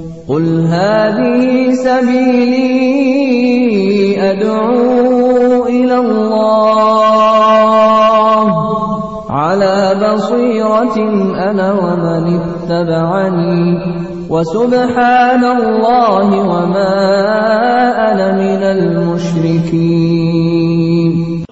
قل هذه سبيلي أدعو إلى الله على بصيرة أنا ومن اتبعني وسبحان الله وما أنا من المشركين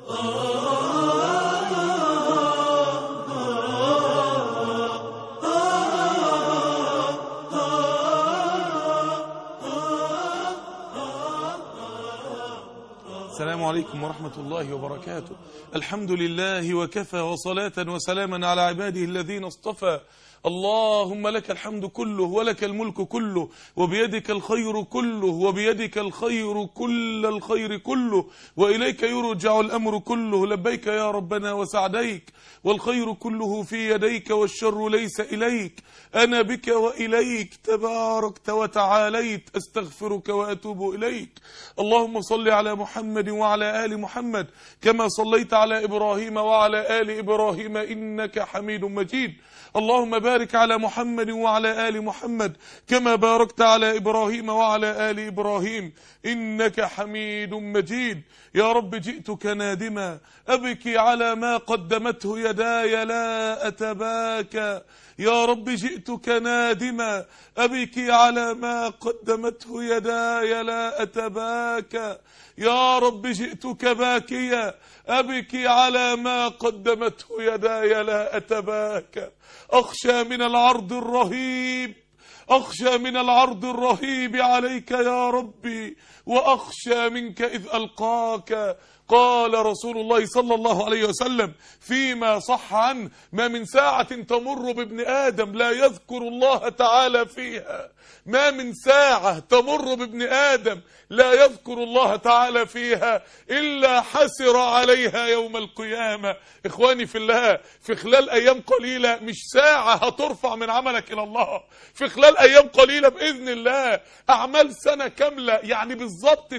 السلام عليكم ورحمة الله وبركاته الحمد لله وكفى وصلاة وسلاما على عباده الذين اصطفى اللهم لك الحمد كله ولك الملك كله وبيدك الخير كله وبيدك الخير كل الخير كله وإليك يرجع الأمر كله لبيك يا ربنا وسعديك والخير كله في يديك والشر ليس إليك أنا بك وإليك تباركت وتعاليت أستغفرك وأتوب إليك اللهم صل على محمد وعلى آل محمد كما صليت على إبراهيم وعلى آل إبراهيم إنك حميد مجيد اللهم بارك على محمد وعلى آل محمد كما باركت على إبراهيم وعلى آل إبراهيم إنك حميد مجيد يا رب جئتك نادما أبكي على ما قدمته يداي لا أتباكى يا رب جئتك نادما أبكي على ما قدمته يداي لا أتباكى يا رب جئتك باكيا أبكي على ما قدمته يداي لا أتباكى أخشى من العرض الرهيب أخشى من العرض الرهيب عليك يا ربي وأخشى منك إذ ألقاك قال رسول الله صلى الله عليه وسلم فيما صح عنه ما من ساعة تمر بابن آدم لا يذكر الله تعالى فيها ما من ساعة تمر بابن آدم لا يذكر الله تعالى فيها إلا حسر عليها يوم القيامة إخواني في الله في خلال أيام قليلة مش ساعة هترفع من عملك إلى الله في خلال أيام قليلة بإذن الله أعمال سنة كاملة يعني بالظبط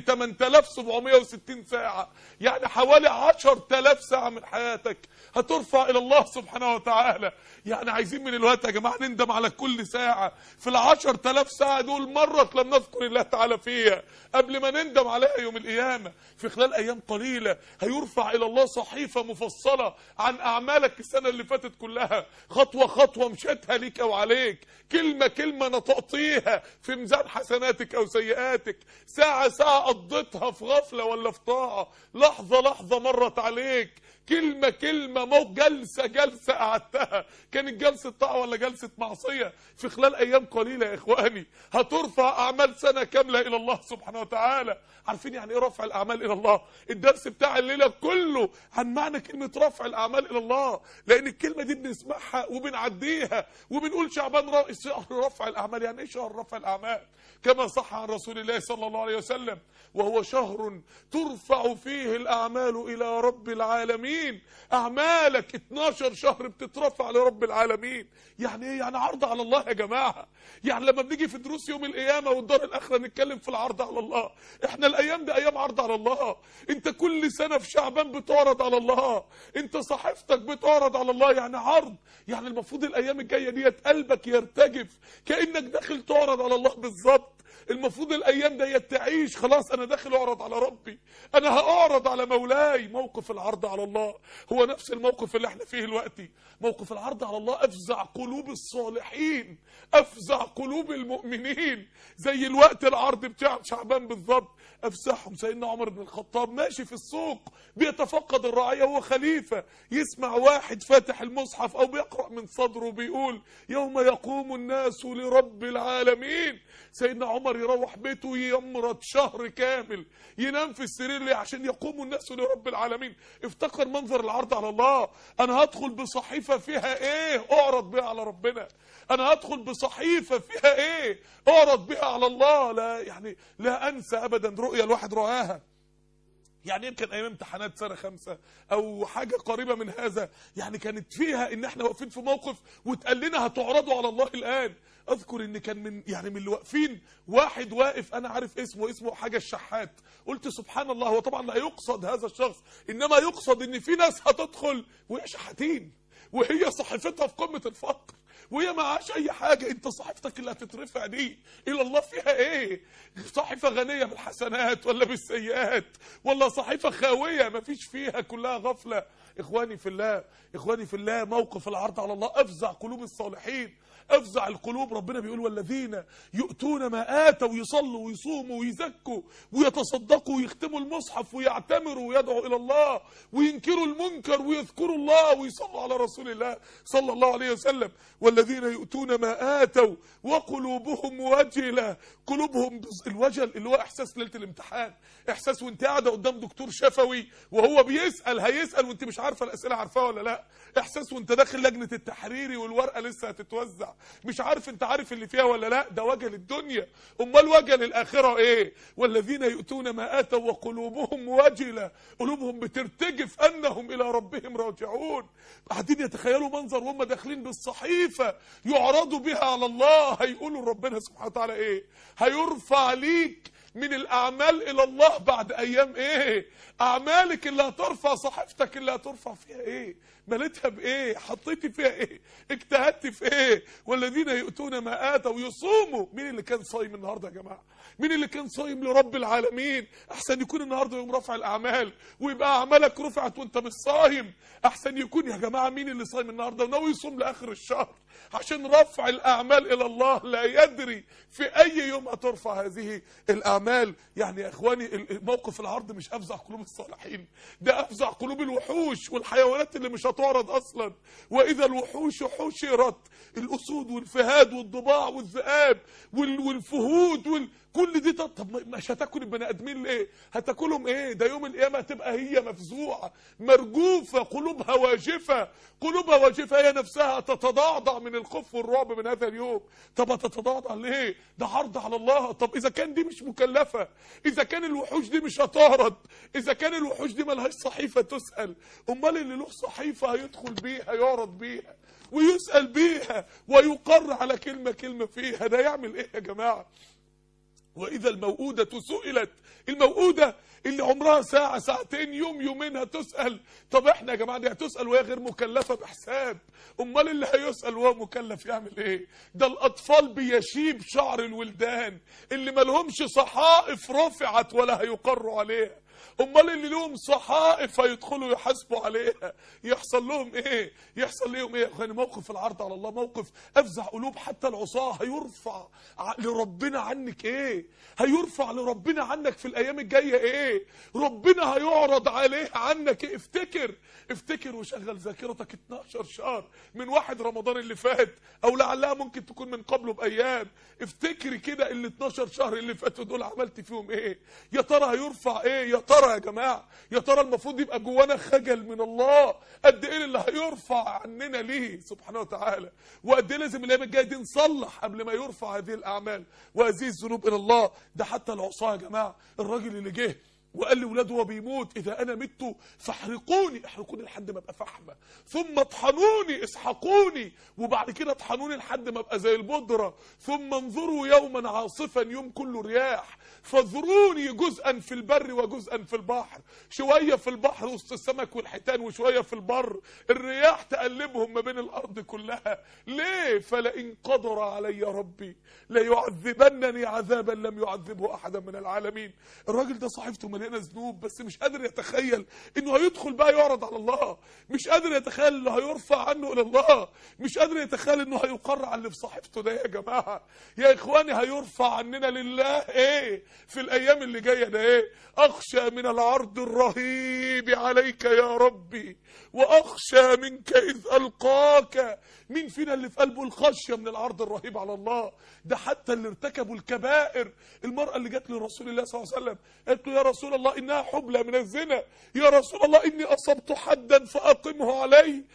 8760 ساعة يعني حوالي 10000 ساعة من حياتك هترفع إلى الله سبحانه وتعالى يعني عايزين من الوقت يا جماعة نندم على كل ساعة في العشر تلاف ساعة دول مرة لم نذكر الله تعالى فيها قبل ما نندم عليها يوم القيامة في خلال أيام قليلة هيرفع إلى الله صحيفة مفصلة عن أعمالك السنة اللي فاتت كلها خطوة خطوة مشيتها ليك أو عليك كلمة كلمة نطقتيها في ميزان حسناتك أو سيئاتك ساعة ساعة قضيتها في غفلة ولا في طاعة لحظة لحظة مرت عليك كلمة كلمة مو جلسة جلسة قعدتها كانت جلسة طاعة ولا جلسة معصية في خلال أيام قليلة يا إخواني هترفع أعمال سنة كاملة إلى الله سبحانه وتعالى عارفين يعني إيه رفع الأعمال إلى الله الدرس بتاع الليلة كله عن معنى كلمة رفع الأعمال إلى الله لأن الكلمة دي بنسمعها وبنعديها وبنقول شعبان ر- شهر رفع الأعمال يعني إيه شهر رفع الأعمال كما صح عن رسول الله صلى الله عليه وسلم وهو شهر ترفع فيه الأعمال إلى رب العالمين أعمالك 12 شهر بتترفع لرب العالمين يعني إيه يعني عرض على الله يا جماعة يعني لما بنيجي في دروس يوم القيامة والدار الآخرة نتكلم في العرض على الله إحنا الأيام دي أيام عرض على الله أنت كل سنة في شعبان بتعرض على الله أنت صحيفتك بتعرض على الله يعني عرض يعني المفروض الأيام الجاية ديت قلبك يرتجف كأنك داخل تعرض على الله بالظبط المفروض الايام ديت تعيش خلاص انا داخل اعرض على ربي انا هاعرض على مولاي موقف العرض على الله هو نفس الموقف اللي احنا فيه دلوقتي موقف العرض على الله افزع قلوب الصالحين افزع قلوب المؤمنين زي الوقت العرض بتاع شعبان بالظبط افزعهم سيدنا عمر بن الخطاب ماشي في السوق بيتفقد الرعية هو خليفة يسمع واحد فاتح المصحف او بيقرأ من صدره بيقول يوم يقوم الناس لرب العالمين سيدنا عمر يروح بيته يمرض شهر كامل ينام في السرير ليه عشان يقوم الناس لرب العالمين افتكر منظر العرض على الله انا هدخل بصحيفة فيها ايه اعرض بيها على ربنا انا هدخل بصحيفة فيها ايه اعرض بيها على الله لا يعني لا انسى ابدا رؤية الواحد رآها يعني يمكن ايام امتحانات سنه خمسة او حاجه قريبه من هذا يعني كانت فيها ان احنا واقفين في موقف واتقال لنا هتعرضوا على الله الان اذكر ان كان من يعني من اللي واقفين واحد واقف انا عارف اسمه اسمه حاجه الشحات قلت سبحان الله هو طبعا لا يقصد هذا الشخص انما يقصد ان في ناس هتدخل وهي شحاتين وهي صحيفتها في قمه الفقر وهي معهاش اي حاجه انت صحيفتك اللي هتترفع دي الى الله فيها ايه صحيفه غنيه بالحسنات ولا بالسيئات ولا صحيفه خاويه مفيش فيها كلها غفله اخواني في الله اخواني في الله موقف العرض على الله افزع قلوب الصالحين افزع القلوب ربنا بيقول والذين يؤتون ما اتوا يصلوا ويصوموا ويزكوا ويتصدقوا ويختموا المصحف ويعتمروا ويدعوا الى الله وينكروا المنكر ويذكروا الله ويصلوا على رسول الله صلى الله عليه وسلم والذين يؤتون ما اتوا وقلوبهم وجله قلوبهم بز- الوجل اللي هو احساس ليله الامتحان احساس وانت قاعده قدام دكتور شفوي وهو بيسال هيسال وانت مش عارفه الاسئله عارفاها ولا لا احساس وانت داخل لجنه التحريري والورقه لسه هتتوزع مش عارف انت عارف اللي فيها ولا لا ده وجل الدنيا امال وجل الاخره ايه والذين يؤتون ما اتوا وقلوبهم وجله قلوبهم بترتجف انهم الى ربهم راجعون قاعدين يتخيلوا منظر وهم داخلين بالصحيفه يعرضوا بها على الله هيقولوا لربنا سبحانه وتعالى ايه هيرفع ليك من الاعمال الى الله بعد ايام ايه اعمالك اللي هترفع صحيفتك اللي هترفع فيها ايه مليتها بايه حطيتي فيها ايه اجتهدتي في ايه والذين يؤتون ما اتوا يصوموا مين اللي كان صايم النهارده يا جماعه مين اللي كان صايم لرب العالمين احسن يكون النهارده يوم رفع الاعمال ويبقى اعمالك رفعت وانت مش صايم احسن يكون يا جماعه مين اللي صايم النهارده وناوي يصوم لاخر الشهر عشان رفع الاعمال الى الله لا يدري في اي يوم هترفع هذه الاعمال يعني يا اخواني ال- موقف العرض مش افزع قلوب الصالحين ده افزع قلوب الوحوش والحيوانات اللي مش هتعرض اصلا واذا الوحوش حشرت الاسود والفهاد والضباع والذئاب وال- والفهود وال... كل دي طب, طب ما- مش هتاكل البني ادمين ليه هتاكلهم ايه ده يوم القيامه هتبقى هي مفزوعه مرجوفه قلوبها واجفه قلوبها واجفه هي نفسها تتضعضع من الخوف والرعب من هذا اليوم طب هتتضعضع ليه ده عرض على الله طب اذا كان دي مش مكلفه اذا كان الوحوش دي مش هتعرض اذا كان الوحوش دي ملهاش صحيفه تسال امال اللي له صحيفه هيدخل بيها يعرض بيها ويسال بيها ويقر على كلمه كلمه فيها ده يعمل ايه يا جماعه واذا الموءودة سئلت الموءودة اللي عمرها ساعة ساعتين يوم يومين هتسأل طب احنا يا جماعة دي هتسأل وهي غير مكلفة بحساب امال اللي هيسأل وهو مكلف يعمل ايه ده الاطفال بيشيب شعر الولدان اللي ملهمش صحائف رفعت ولا هيقروا عليها امال اللي لهم صحائف هيدخلوا يحاسبوا عليها يحصل لهم ايه يحصل لهم ايه يا اخواني موقف العرض على الله موقف افزع قلوب حتى العصاه هيرفع ع- لربنا عنك ايه هيرفع لربنا عنك في الايام الجايه ايه ربنا هيعرض عليه عنك إيه؟ افتكر افتكر وشغل ذاكرتك 12 شهر من واحد رمضان اللي فات او لعلها ممكن تكون من قبله بايام افتكري كده ال 12 شهر اللي فاتوا دول عملت فيهم ايه يا ترى هيرفع ايه يا ترى يا جماعه يا ترى المفروض يبقى جوانا خجل من الله قد ايه اللي هيرفع عننا ليه سبحانه وتعالى وقد ايه لازم الايام الجايه دي نصلح قبل ما يرفع هذه الاعمال وهذه الذنوب الى الله ده حتى العصاه يا جماعه الراجل اللي جه وقال لاولاده وهو بيموت اذا انا مت فاحرقوني احرقوني لحد ما ابقى فحمه ثم اطحنوني اسحقوني وبعد كده اطحنوني لحد ما ابقى زي البودره ثم انظروا يوما عاصفا يوم كله رياح فاذروني جزءا في البر وجزءا في البحر شويه في البحر وسط السمك والحيتان وشويه في البر الرياح تقلبهم ما بين الارض كلها ليه فلئن قدر علي ربي ليعذبنني عذابا لم يعذبه احدا من العالمين الراجل ده صحيفته مليانه ذنوب بس مش قادر يتخيل انه هيدخل بقى يعرض على الله مش قادر يتخيل انه هيرفع عنه الى الله مش قادر يتخيل انه هيقر على اللي في صحيفته ده يا جماعه يا اخواني هيرفع عننا لله ايه في الايام اللي جايه ده ايه اخشى من العرض الرهيب عليك يا ربي واخشى منك اذ القاك مين فينا اللي في قلبه الخشيه من العرض الرهيب على الله ده حتى اللي ارتكبوا الكبائر المراه اللي جت لرسول الله صلى الله عليه وسلم قالت له يا رسول الله انها حبلى من الزنا يا رسول الله اني اصبت حدا فاقمه علي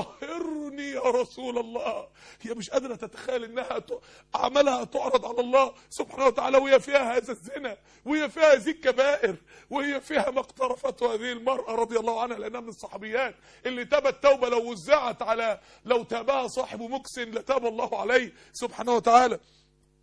طهرني يا رسول الله هي مش قادره تتخيل انها ت- عملها تعرض على الله سبحانه وتعالى وهي فيها هذا الزنا وهي فيها هذه الكبائر وهي فيها ما اقترفته هذه المراه رضي الله عنها لانها من الصحابيات اللي تابت توبه لو وزعت على لو تابها صاحب مكسن لتاب الله عليه سبحانه وتعالى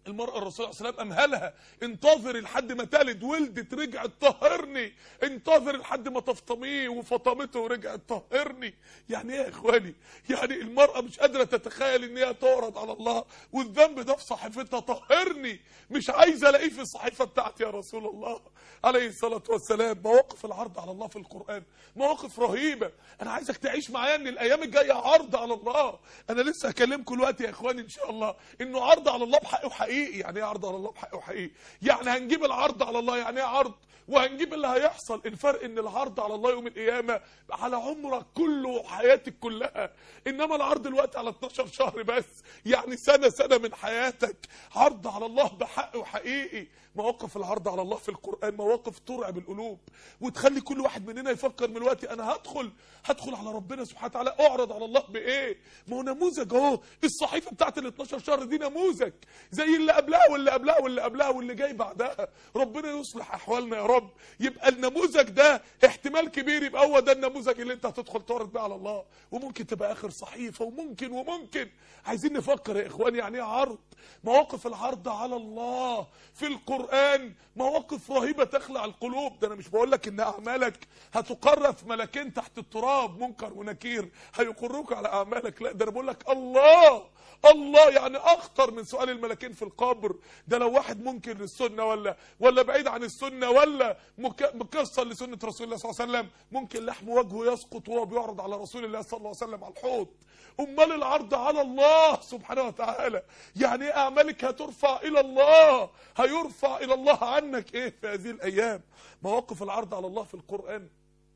المرأة الرسول عليه الصلاة والسلام أمهلها انتظري لحد ما تلد ولدت رجعت طهرني انتظري لحد ما تفطميه وفطمته ورجعت طهرني يعني ايه يا اخواني يعني المرأة مش قادرة تتخيل ان هي تعرض على الله والذنب ده في صحيفتها طهرني مش عايزة الاقيه في الصحيفة بتاعتي يا رسول الله عليه الصلاة والسلام مواقف العرض على الله في القرآن مواقف رهيبة انا عايزك تعيش معايا ان الايام الجاية عرض على الله انا لسه هكلمكم دلوقتي يا اخواني ان شاء الله انه عرض على الله بحقه حقيقي يعني ايه عرض على الله بحقه حقيقي يعني هنجيب العرض على الله يعني ايه عرض وهنجيب اللي هيحصل الفرق ان العرض على الله يوم القيامه على عمرك كله وحياتك كلها انما العرض دلوقتي على 12 شهر بس يعني سنه سنه من حياتك عرض على الله بحق وحقيقي مواقف العرض على الله في القران مواقف ترعب القلوب وتخلي كل واحد مننا يفكر من الوقت انا هدخل هدخل على ربنا سبحانه وتعالى اعرض على الله بايه ما هو نموذج اهو الصحيفه بتاعت ال 12 شهر دي نموذج زي اللي قبلها واللي قبلها واللي قبلها واللي جاي بعدها ربنا يصلح احوالنا يا رب يبقى النموذج ده احتمال كبير يبقى هو ده النموذج اللي انت هتدخل تعرض بيه على الله وممكن تبقى اخر صحيفه وممكن وممكن عايزين نفكر يا اخواني يعني ايه عرض مواقف العرض على الله في القران مواقف رهيبه تخلع القلوب ده انا مش بقول لك ان اعمالك هتقر في ملكين تحت التراب منكر ونكير هيقروك على اعمالك لا ده انا بقول لك الله الله يعني اخطر من سؤال الملكين في القبر ده لو واحد منكر للسنه ولا ولا بعيد عن السنه ولا مك- مكسر لسنه رسول الله صلى الله عليه وسلم ممكن لحم وجهه يسقط وهو بيعرض على رسول الله صلى الله عليه وسلم على الحوض امال العرض على الله سبحانه وتعالى يعني ايه اعمالك هترفع الى الله هيرفع الى الله عنك ايه في هذه الايام مواقف العرض على الله في القران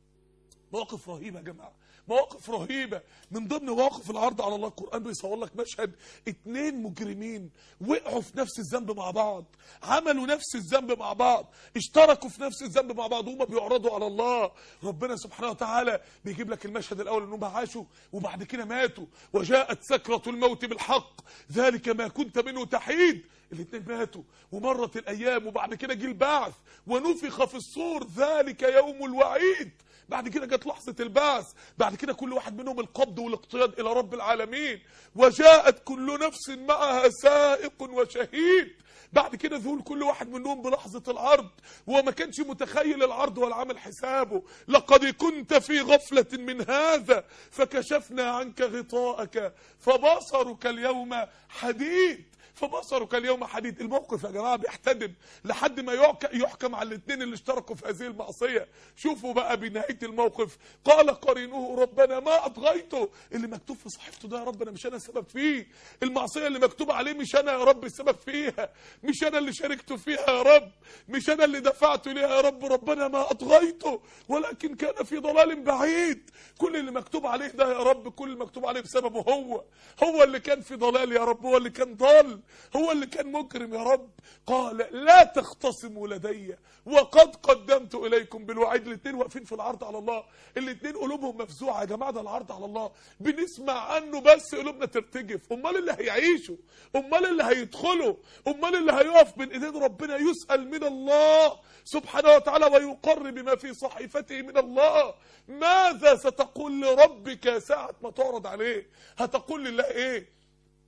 مواقف رهيبه يا جماعه مواقف رهيبه من ضمن مواقف العرض على الله القران بيصور لك مشهد اتنين مجرمين وقعوا في نفس الذنب مع بعض عملوا نفس الذنب مع بعض اشتركوا في نفس الذنب مع بعض وهم بيعرضوا على الله ربنا سبحانه وتعالى بيجيب لك المشهد الاول انهم عاشوا وبعد كده ماتوا وجاءت سكره الموت بالحق ذلك ما كنت منه تحيد الاثنين ماتوا ومرت الايام وبعد كده جه البعث ونفخ في الصور ذلك يوم الوعيد بعد كده جت لحظة البعث بعد كده كل واحد منهم القبض والاقتياد إلى رب العالمين وجاءت كل نفس معها سائق وشهيد بعد كده ذهول كل واحد منهم بلحظة العرض وهو ما كانش متخيل العرض ولا عامل حسابه لقد كنت في غفلة من هذا فكشفنا عنك غطاءك فبصرك اليوم حديد فبصرك اليوم حديد الموقف يا جماعه بيحتدم لحد ما يعك- يحكم على الاثنين اللي اشتركوا في هذه المعصيه شوفوا بقى بنهايه الموقف قال قرينه ربنا ما اطغيته اللي مكتوب في صحيفته ده يا رب انا مش انا السبب فيه المعصيه اللي مكتوب عليه مش انا يا رب السبب فيها مش انا اللي شاركته فيها يا رب مش انا اللي دفعت ليها يا رب ربنا ما اطغيته ولكن كان في ضلال بعيد كل اللي مكتوب عليه ده يا رب كل اللي مكتوب عليه بسببه هو هو اللي كان في ضلال يا رب هو اللي كان ضال هو اللي كان مجرم يا رب قال لا تختصموا لدي وقد قدمت اليكم بالوعيد الاثنين واقفين في العرض على الله الاثنين قلوبهم مفزوعه يا جماعه ده العرض على الله بنسمع عنه بس قلوبنا ترتجف امال اللي هيعيشوا امال اللي هيدخلوا امال اللي هيقف بين ايدين ربنا يسال من الله سبحانه وتعالى ويقر بما في صحيفته من الله ماذا ستقول لربك ساعه ما تعرض عليه هتقول لله ايه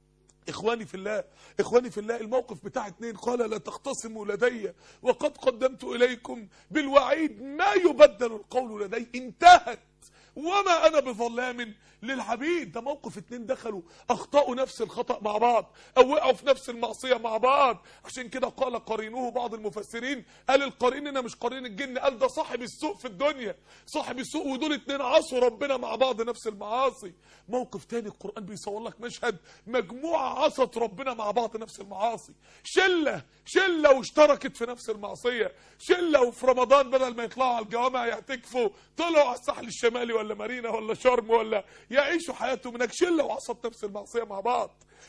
اخواني في الله اخواني في الله الموقف بتاع اتنين قال لا تختصموا لدي وقد قدمت اليكم بالوعيد ما يبدل القول لدي انتهت وما انا بظلام للعبيد ده موقف اتنين دخلوا اخطأوا نفس الخطأ مع بعض او وقعوا في نفس المعصية مع بعض عشان كده قال قرينه بعض المفسرين قال القرين هنا مش قرين الجن قال ده صاحب السوء في الدنيا صاحب السوء ودول اتنين عصوا ربنا مع بعض نفس المعاصي موقف تاني القرآن بيصور لك مشهد مجموعة عصت ربنا مع بعض نفس المعاصي شلة شلة واشتركت في نفس المعصية شلة وفي رمضان بدل ما يطلعوا على الجوامع يعتكفوا طلعوا على الساحل الشمالي ولا مارينا ولا شرم ولا يعيشوا حياتهم هناك شلة وعصت نفس المعصية مع بعض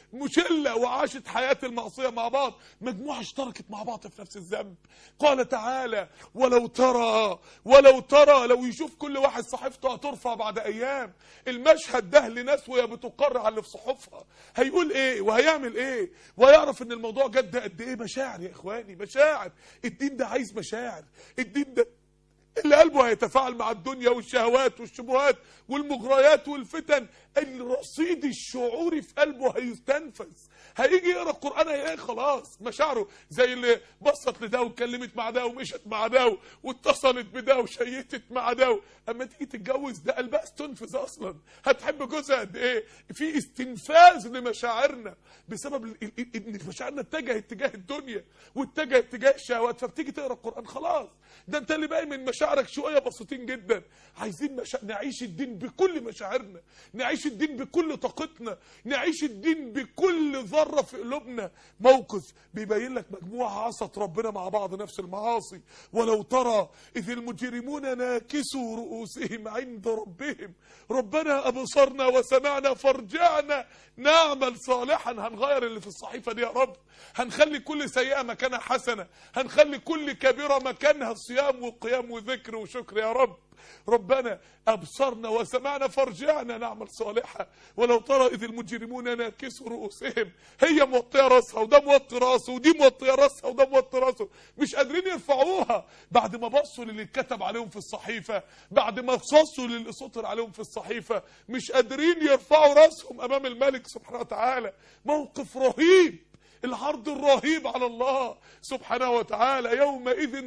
مشلة وعاشت حياة المعصية مع بعض مجموعة اشتركت مع بعض في نفس الذنب قال تعالى ولو ترى ولو ترى لو يشوف كل واحد صحيفته هترفع بعد ايام المشهد ده لناس وهي بتقر على اللي في صحفها هيقول ايه وهيعمل ايه ويعرف ان الموضوع جد قد ايه مشاعر يا اخواني مشاعر الدين ده عايز مشاعر الدين ده اللي قلبه هيتفاعل مع الدنيا والشهوات والشبهات والمغريات والفتن الرصيد الشعوري في قلبه هيستنفذ هيجي يقرا القران هيلاقي خلاص مشاعره زي اللي بصت لده واتكلمت مع ده ومشت مع ده واتصلت بده وشيتت مع ده اما تيجي تتجوز ده قلبها استنفذ اصلا هتحب جوزها قد ايه في استنفاذ لمشاعرنا بسبب ال- ال- ان مشاعرنا اتجهت اتجاه الدنيا واتجهت اتجاه الشهوات فبتيجي تقرا القران خلاص ده انت اللي باقي من مشاعرك شويه بسيطين جدا عايزين مشا... نعيش الدين بكل مشاعرنا نعيش الدين بكل طاقتنا نعيش الدين بكل ذره في قلوبنا موقف بيبين لك مجموعه عصت ربنا مع بعض نفس المعاصي ولو ترى اذ المجرمون ناكسوا رؤوسهم عند ربهم ربنا ابصرنا وسمعنا فارجعنا نعمل صالحا هنغير اللي في الصحيفه دي يا رب هنخلي كل سيئه مكانها حسنه هنخلي كل كبيره مكانها صيام وقيام وذكر وشكر يا رب ربنا أبصرنا وسمعنا فارجعنا نعمل صالحا ولو ترى إذ المجرمون ناكسوا رؤوسهم هي موطية راسها وده موطي راسه ودي موطية راسها وده موطي راسه مش قادرين يرفعوها بعد ما بصوا للي اتكتب عليهم في الصحيفة بعد ما بصوا للي سطر عليهم في الصحيفة مش قادرين يرفعوا راسهم أمام الملك سبحانه وتعالى موقف رهيب العرض الرهيب على الله سبحانه وتعالى يومئذ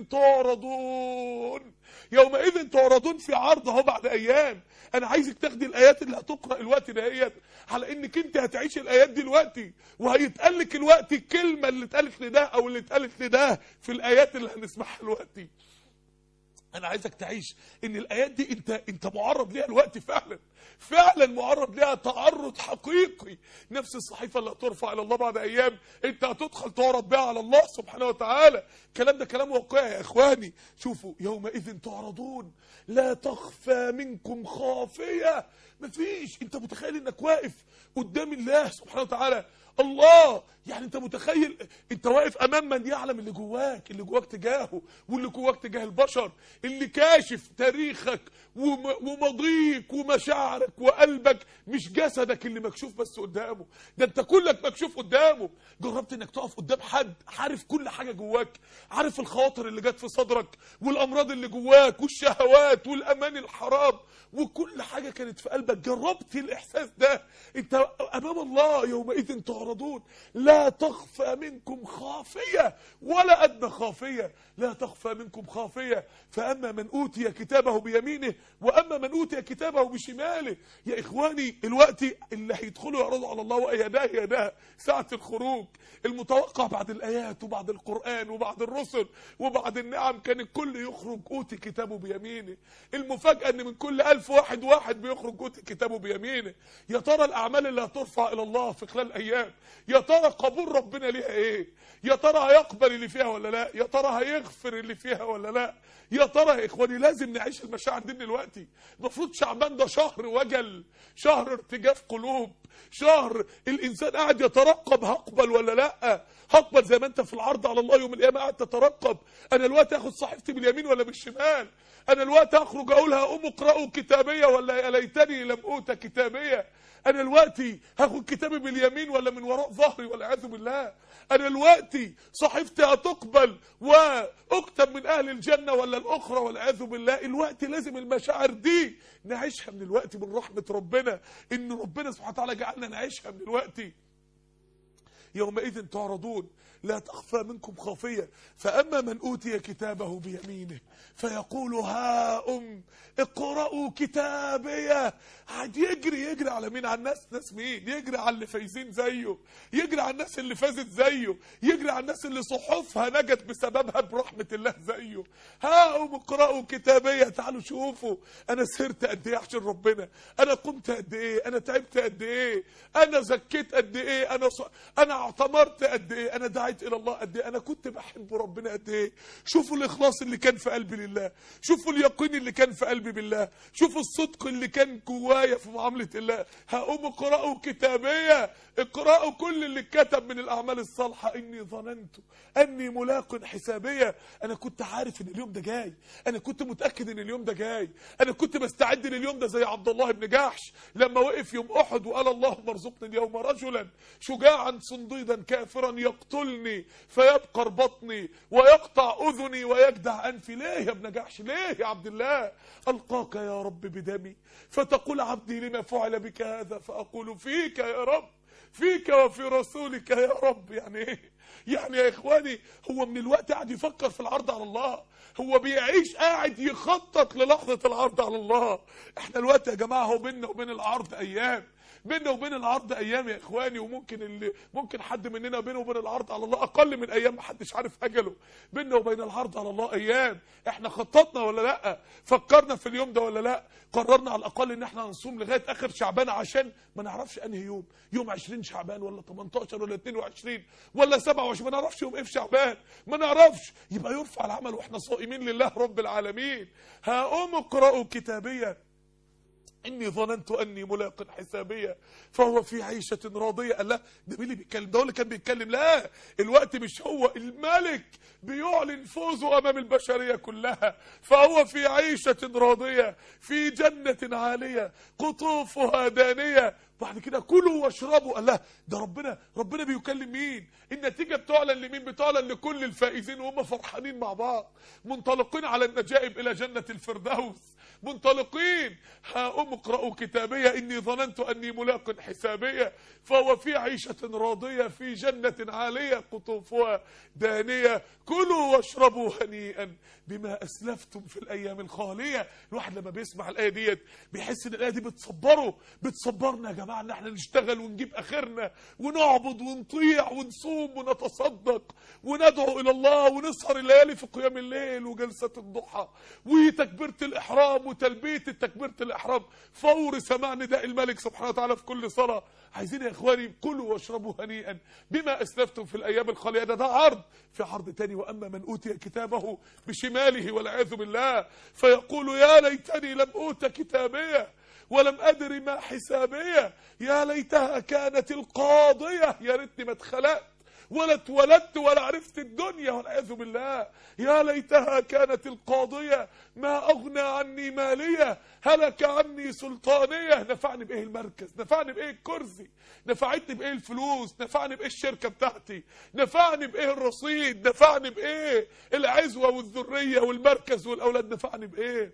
تعرضون يومئذ تعرضون في عرض اهو بعد ايام انا عايزك تاخدي الايات اللي هتقرا الوقت دهيت على انك انت هتعيش الايات دي دلوقتي وهيتقال لك الوقت الكلمه اللي اتقالت لده او اللي اتقالت لده في الايات اللي هنسمعها دلوقتي انا عايزك تعيش ان الايات دي انت انت معرض ليها الوقت فعلا فعلا معرض ليها تعرض حقيقي نفس الصحيفه اللي هترفع الى الله بعد ايام انت هتدخل تعرض بها على الله سبحانه وتعالى الكلام ده كلام واقعي يا اخواني شوفوا يومئذ تعرضون لا تخفى منكم خافيه مفيش انت متخيل انك واقف قدام الله سبحانه وتعالى الله يعني انت متخيل انت واقف امام من يعلم اللي جواك اللي جواك تجاهه واللي جواك تجاه البشر اللي كاشف تاريخك وم- وماضيك ومشاعرك وقلبك مش جسدك اللي مكشوف بس قدامه ده انت كلك مكشوف قدامه جربت انك تقف قدام حد عارف كل حاجه جواك عارف الخواطر اللي جت في صدرك والامراض اللي جواك والشهوات والامان الحرام وكل حاجه كانت في قلبك جربت الاحساس ده انت امام الله يومئذ تعرضون لا تخفى منكم خافيه ولا ادنى خافيه لا تخفى منكم خافيه فاما من اوتي كتابه بيمينه واما من اوتي كتابه بشماله يا اخواني الوقت اللي هيدخلوا يعرضوا على الله وايداه يداه ساعه الخروج المتوقع بعد الايات وبعد القران وبعد الرسل وبعد النعم كان الكل يخرج اوتي كتابه بيمينه المفاجاه ان من كل ألف واحد واحد بيخرج اوتي كتابه بيمينه يا ترى الاعمال اللي هترفع الى الله في خلال ايام يا ترى قبول ربنا ليها ايه يا ترى هيقبل اللي فيها ولا لا يا ترى هيغفر اللي فيها ولا لا يا ترى يا اخواني لازم نعيش المشاعر دي دلوقتي المفروض شعبان ده شهر وجل شهر ارتجاف قلوب شهر الانسان قاعد يترقب هقبل ولا لا هقبل زي ما انت في العرض على الله يوم القيامه قاعد تترقب انا الوقت اخد صحيفتي باليمين ولا بالشمال انا الوقت اخرج اقولها قوم اقرأوا كتابيه ولا يا ليتني لم اوت كتابيه انا دلوقتي هاخد كتابي باليمين ولا من وراء ظهري والعياذ بالله انا دلوقتي صحيفتي هتقبل واكتب من اهل الجنه ولا الاخرى والعياذ بالله الوقت لازم المشاعر دي نعيشها من الوقت من رحمه ربنا ان ربنا سبحانه وتعالى جعلنا نعيشها من الوقت يومئذ تعرضون لا تخفى منكم خافية فأما من أوتي كتابه بيمينه فيقول هاؤم اقرأوا كتابيه قاعد يجري يجري على مين على الناس ناس مين يجري على اللي فايزين زيه يجري على الناس اللي فازت زيه يجري على الناس اللي صحفها نجت بسببها برحمة الله زيه هاؤم اقرأوا كتابيه تعالوا شوفوا أنا سهرت قد إيه عشان ربنا أنا قمت قد إيه أنا تعبت قد إيه أنا زكيت قد إيه أنا ص... أنا اعتمرت قد إيه أنا دعيت إلى الله قد إيه أنا كنت بحب ربنا قد إيه شوفوا الإخلاص اللي كان في قلبي لله شوفوا اليقين اللي كان في قلبي بالله شوفوا الصدق اللي كان جوايا في معاملة الله هقوم اقرأوا كتابية اقرأوا كل اللي اتكتب من الأعمال الصالحة إني ظننت أني ملاق حسابية أنا كنت عارف إن اليوم ده جاي أنا كنت متأكد إن اليوم ده جاي أنا كنت بستعد لليوم ده زي عبد الله بن جحش لما وقف يوم أحد وقال اللهم ارزقني اليوم رجلا شجاعا صنديدا كافرا يقتلني فيبقر بطني ويقطع أذني ويجدع أنفي ليه يا ابن جحش ليه يا عبد الله ألقاك يا رب بدمي فتقول عبدي لما فعل بك هذا فأقول فيك يا رب فيك وفي رسولك يا رب يعني ايه يعني يا اخواني هو من الوقت قاعد يفكر في العرض على الله هو بيعيش قاعد يخطط للحظة العرض على الله احنا الوقت يا جماعة هو بيننا وبين العرض ايام بيننا وبين العرض ايام يا اخواني وممكن اللي ممكن حد مننا بينه وبين العرض على الله اقل من ايام محدش عارف اجله بيننا وبين العرض على الله ايام احنا خططنا ولا لا فكرنا في اليوم ده ولا لا قررنا على الاقل ان احنا هنصوم لغايه اخر شعبان عشان ما نعرفش انهي يوم يوم 20 شعبان ولا 18 ولا 22 ولا 27 ما نعرفش يوم ايه في شعبان ما نعرفش يبقى يرفع العمل واحنا صائمين لله رب العالمين هقوم اقرأوا كتابيا اني ظننت اني ملاق حسابيه فهو في عيشه راضيه قال لا ده مين اللي بيتكلم ده هو اللي كان بيتكلم لا الوقت مش هو الملك بيعلن فوزه امام البشريه كلها فهو في عيشه راضيه في جنه عاليه قطوفها دانيه بعد كده كلوا واشربوا قال لا ده ربنا ربنا بيكلم مين النتيجه بتعلن لمين بتعلن لكل الفائزين وهم فرحانين مع بعض منطلقين على النجائب الى جنه الفردوس منطلقين هاقوم اقرأوا كتابية إني ظننت أني ملاق حسابية فهو في عيشة راضية في جنة عالية قطوفها دانية كلوا واشربوا هنيئا بما أسلفتم في الأيام الخالية الواحد لما بيسمع الآية ديت بيحس إن الآية دي بتصبره بتصبرنا يا جماعة إن احنا نشتغل ونجيب آخرنا ونعبد ونطيع ونصوم ونتصدق وندعو إلى الله ونسهر الليالي في قيام الليل وجلسة الضحى وتكبيرة الإحرام وتلبيه تكبيره الاحرام فور سماع نداء الملك سبحانه وتعالى في كل صلاه عايزين يا اخواني كلوا واشربوا هنيئا بما اسلفتم في الايام الخاليه ده ده عرض في عرض تاني واما من اوتي كتابه بشماله والعياذ بالله فيقول يا ليتني لم اوت كتابيه ولم ادر ما حسابيه يا ليتها كانت القاضيه يا ريتني ما اتخلقت ولا اتولدت ولا عرفت الدنيا والعياذ بالله يا ليتها كانت القاضية ما أغنى عني مالية هلك عني سلطانية نفعني بإيه المركز نفعني بإيه الكرسي نفعتني بإيه الفلوس نفعني بإيه الشركة بتاعتي نفعني بإيه الرصيد نفعني بإيه العزوة والذرية والمركز والأولاد نفعني بإيه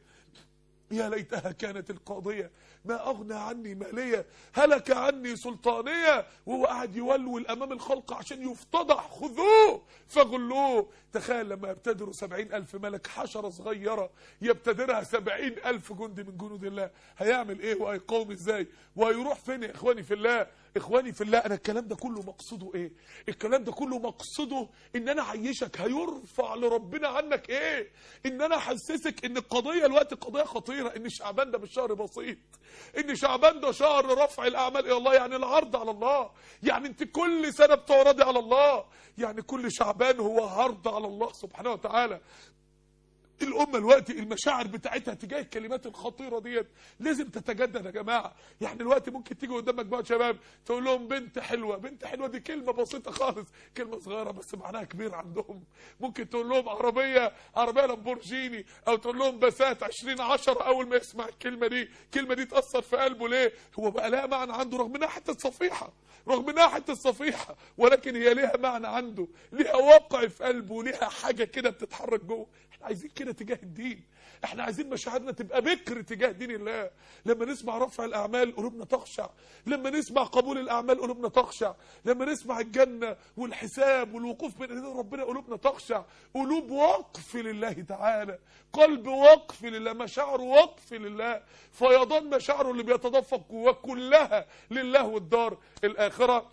يا ليتها كانت القاضية ما أغنى عني مالية هلك عني سلطانية وهو قاعد يولول أمام الخلق عشان يفتضح خذوه فغلوه تخيل لما يبتدروا سبعين ألف ملك حشرة صغيرة يبتدرها سبعين ألف جندي من جنود الله هيعمل إيه وهيقاوم إزاي وهيروح فين يا إخواني في الله إخواني في الله أنا الكلام ده كله مقصده إيه الكلام ده كله مقصده إن أنا أعيشك هيرفع لربنا عنك إيه إن أنا أحسسك إن القضية الوقت قضية خطيرة إن شعبان ده مش شهر بسيط ان شعبان ده شهر رفع الاعمال الى الله يعني العرض على الله يعني انت كل سنه بتعرضي على الله يعني كل شعبان هو عرض على الله سبحانه وتعالى الأمة الوقت المشاعر بتاعتها تجاه الكلمات الخطيرة ديت لازم تتجدد يا جماعة يعني الوقت ممكن تيجي قدام مجموعة شباب تقول لهم بنت حلوة بنت حلوة دي كلمة بسيطة خالص كلمة صغيرة بس معناها كبير عندهم ممكن تقول لهم عربية عربية لامبورجيني أو تقول لهم بسات 20 10 أول ما يسمع الكلمة دي الكلمة دي تأثر في قلبه ليه هو بقى لها معنى عنده رغم انها حتة صفيحة رغم انها حتة صفيحة ولكن هي ليها معنى عنده ليها واقع في قلبه ليها حاجة كده بتتحرك جوه احنا عايزين كده تجاه الدين احنا عايزين مشاعرنا تبقى بكر تجاه دين الله لما نسمع رفع الاعمال قلوبنا تخشع لما نسمع قبول الاعمال قلوبنا تخشع لما نسمع الجنه والحساب والوقوف بين ايدين ربنا قلوبنا تخشع قلوب وقف لله تعالى قلب وقف لله مشاعر وقف لله فيضان مشاعره اللي بيتدفق جواه كلها لله والدار الاخره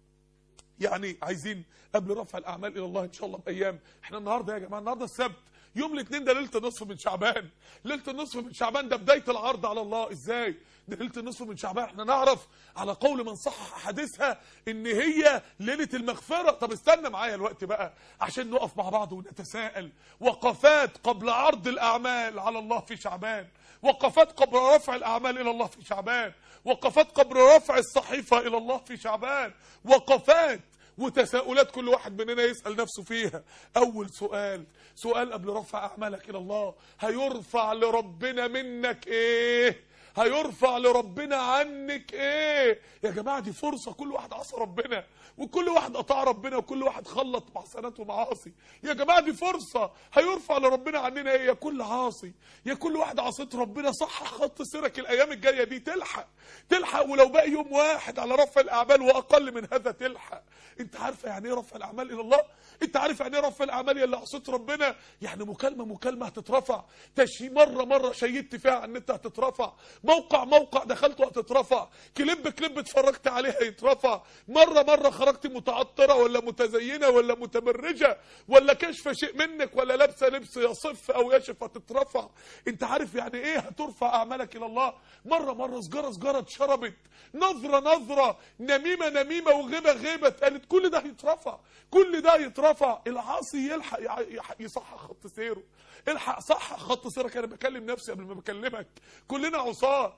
يعني عايزين قبل رفع الاعمال الى الله ان شاء الله بايام احنا النهارده يا جماعه النهارده السبت يوم الاثنين ده ليله النصف من شعبان ليله النصف من شعبان ده بدايه العرض على الله ازاي ده ليله النصف من شعبان احنا نعرف على قول من صحح حديثها ان هي ليله المغفره طب استنى معايا الوقت بقى عشان نقف مع بعض ونتساءل وقفات قبل عرض الاعمال على الله في شعبان وقفات قبل رفع الاعمال الى الله في شعبان وقفات قبل رفع الصحيفه الى الله في شعبان وقفات وتساؤلات كل واحد مننا يسأل نفسه فيها أول سؤال سؤال قبل رفع أعمالك إلى الله هيرفع لربنا منك إيه هيرفع لربنا عنك ايه يا جماعه دي فرصه كل واحد عصى ربنا وكل واحد اطاع ربنا وكل واحد خلط محسنات ومعاصي يا جماعه دي فرصه هيرفع لربنا عننا ايه يا كل عاصي يا كل واحد عصيت ربنا صح خط سيرك الايام الجايه دي تلحق تلحق ولو باقي يوم واحد على رفع الاعمال واقل من هذا تلحق انت عارفه يعني ايه رفع الاعمال الى الله انت عارف يعني ايه رفع الاعمال يا اللي عصيت ربنا يعني مكالمه مكالمه هتترفع تشي مره مره شيدت فيها على النت هتترفع موقع موقع دخلته هتترفع كليب كليب اتفرجت عليه هيترفع مره مره خرجت متعطره ولا متزينه ولا متبرجه ولا كشف شيء منك ولا لابسه لبس يصف او يشف هتترفع انت عارف يعني ايه هترفع اعمالك الى الله مره مره سجاره سجاره اتشربت نظره نظره نميمه نميمه وغيبه غيبه اتقالت كل ده هيترفع كل ده يترفع العاصي يلحق يع- يح- يصحح خط سيره الحق صحح خط سيرك انا بكلم نفسي قبل ما بكلمك كلنا عصاه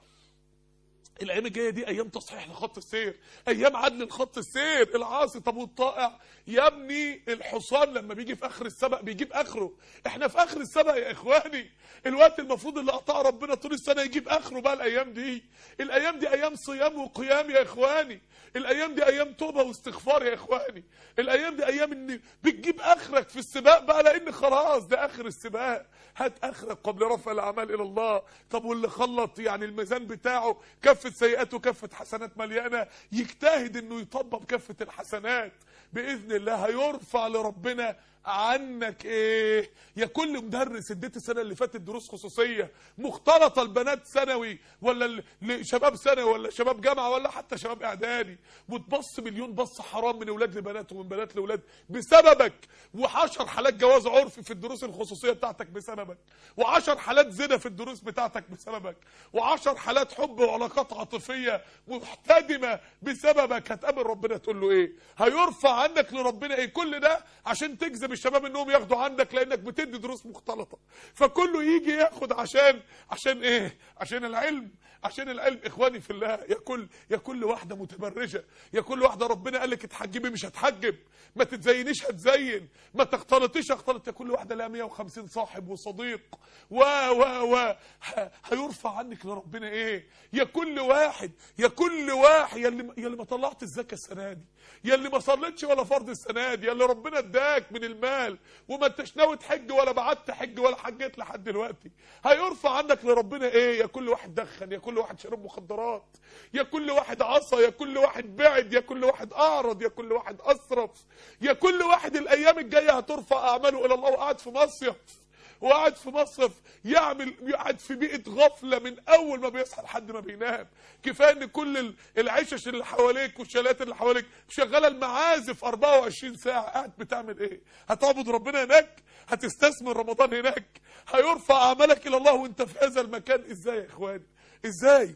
الايام الجايه دي ايام تصحيح لخط السير ايام عدل لخط السير العاصي طب والطائع يا ابني الحصان لما بيجي في اخر السبق بيجيب اخره احنا في اخر السبق يا اخواني الوقت المفروض اللي قطع ربنا طول السنه يجيب اخره بقى الايام دي الايام دي ايام صيام وقيام يا اخواني الايام دي ايام توبه واستغفار يا اخواني الايام دي ايام ان بتجيب اخرك في السباق بقى لان خلاص ده اخر السباق هات اخرك قبل رفع الاعمال الى الله طب واللي خلط يعني الميزان بتاعه كفه سيئات وكفه حسنات مليانه يجتهد انه يطبق كفه الحسنات باذن الله هيرفع لربنا عنك ايه يا كل مدرس اديت السنه اللي فاتت دروس خصوصيه مختلطه البنات ثانوي ولا ال- ل- شباب ثانوي ولا شباب جامعه ولا حتى شباب اعدادي وتبص مليون بص حرام من اولاد لبنات ومن بنات لاولاد بسببك وحشر حالات جواز عرفي في الدروس الخصوصيه بتاعتك بسببك وعشر حالات زنا في الدروس بتاعتك بسببك وعشر حالات حب وعلاقات عاطفيه محتدمه بسببك هتقابل ربنا تقول له ايه هيرفع عنك لربنا ايه كل ده عشان تجذب الشباب انهم ياخدوا عندك لانك بتدي دروس مختلطه فكله يجي ياخد عشان عشان ايه عشان العلم عشان العلم اخواني في الله يا كل يا كل واحده متبرجه يا كل واحده ربنا قال لك اتحجبي مش هتحجب ما تتزينيش هتزين ما تختلطيش هختلط يا كل واحده لها 150 صاحب وصديق و و و ه- هيرفع عنك لربنا ايه يا كل واحد يا كل واحد يا اللي يا اللي ما طلعت الزكاه السنه دي يا اللي ما صليتش ولا فرض السنه دي يا اللي ربنا اداك من المال وما انتش ناوي تحج ولا بعت حج ولا حجيت لحد دلوقتي هيرفع عنك لربنا ايه يا كل واحد دخن يا كل واحد شرب مخدرات يا كل واحد عصى يا كل واحد بعد يا كل واحد اعرض يا كل واحد اسرف يا كل واحد الايام الجايه هترفع اعماله الى الله وقاعد في مصيف وقاعد في مصيف يعمل يقعد في بيئه غفله من اول ما بيصحى لحد ما بينام كفايه ان كل ال- العشش اللي حواليك والشالات اللي حواليك شغاله المعازف 24 ساعه قاعد بتعمل ايه هتعبد ربنا هناك هتستثمر رمضان هناك هيرفع اعمالك الى الله وانت في هذا المكان ازاي يا اخواني ازاي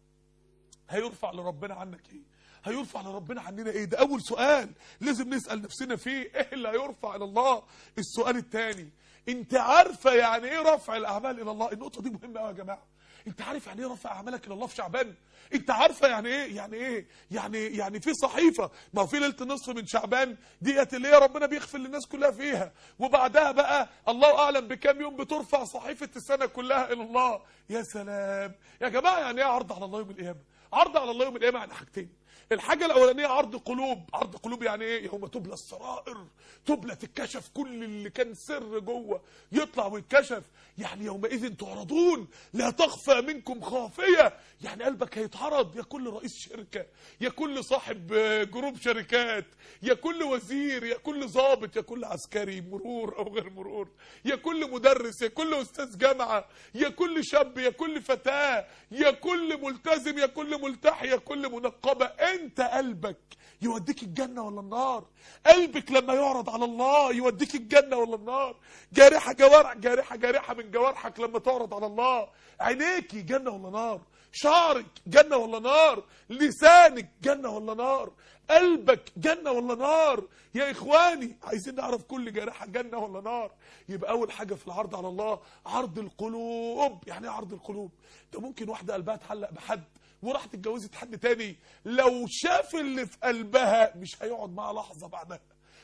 هيرفع لربنا عنك ايه هيرفع لربنا عننا ايه ده اول سؤال لازم نسال نفسنا فيه ايه اللي هيرفع الى الله السؤال الثاني انت عارفه يعني ايه رفع الاعمال الى الله النقطه دي مهمه قوي يا جماعه انت عارف يعني ايه رفع اعمالك الى الله في شعبان انت عارفه يعني ايه يعني ايه يعني يعني في صحيفه ما هو في ليله النصف من شعبان ديت اللي هي ربنا بيغفر للناس كلها فيها وبعدها بقى الله اعلم بكام يوم بترفع صحيفه السنه كلها الى الله يا سلام يا جماعه يعني ايه عرض على الله يوم القيامه عرض على الله يوم القيامه يعني حاجتين الحاجة الأولانية عرض قلوب عرض قلوب يعني إيه يوم تبلى السرائر تبلى تتكشف كل اللي كان سر جوه يطلع ويتكشف يعني يومئذ تعرضون لا تخفى منكم خافية يعني قلبك هيتعرض يا كل رئيس شركة يا كل صاحب آه، جروب شركات يا كل وزير يا كل ضابط يا كل عسكري مرور أو غير مرور يا كل مدرس يا كل أستاذ جامعة يا كل شاب يا كل فتاة يا كل ملتزم يا كل ملتحي يا كل منقبة انت قلبك يوديك الجنة ولا النار قلبك لما يعرض على الله يوديك الجنة ولا النار جارحة جوارح جارحة جارحة من جوارحك لما تعرض على الله عينيكي جنة ولا نار شعرك جنة ولا نار لسانك جنة ولا نار قلبك جنة ولا نار يا إخواني عايزين نعرف كل جارحة جنة ولا نار يبقى أول حاجة في العرض على الله عرض القلوب يعني إيه عرض القلوب ده ممكن واحدة قلبها اتعلق بحد وراحت اتجوزت حد تاني لو شاف اللي في قلبها مش هيقعد معاها لحظة بعدها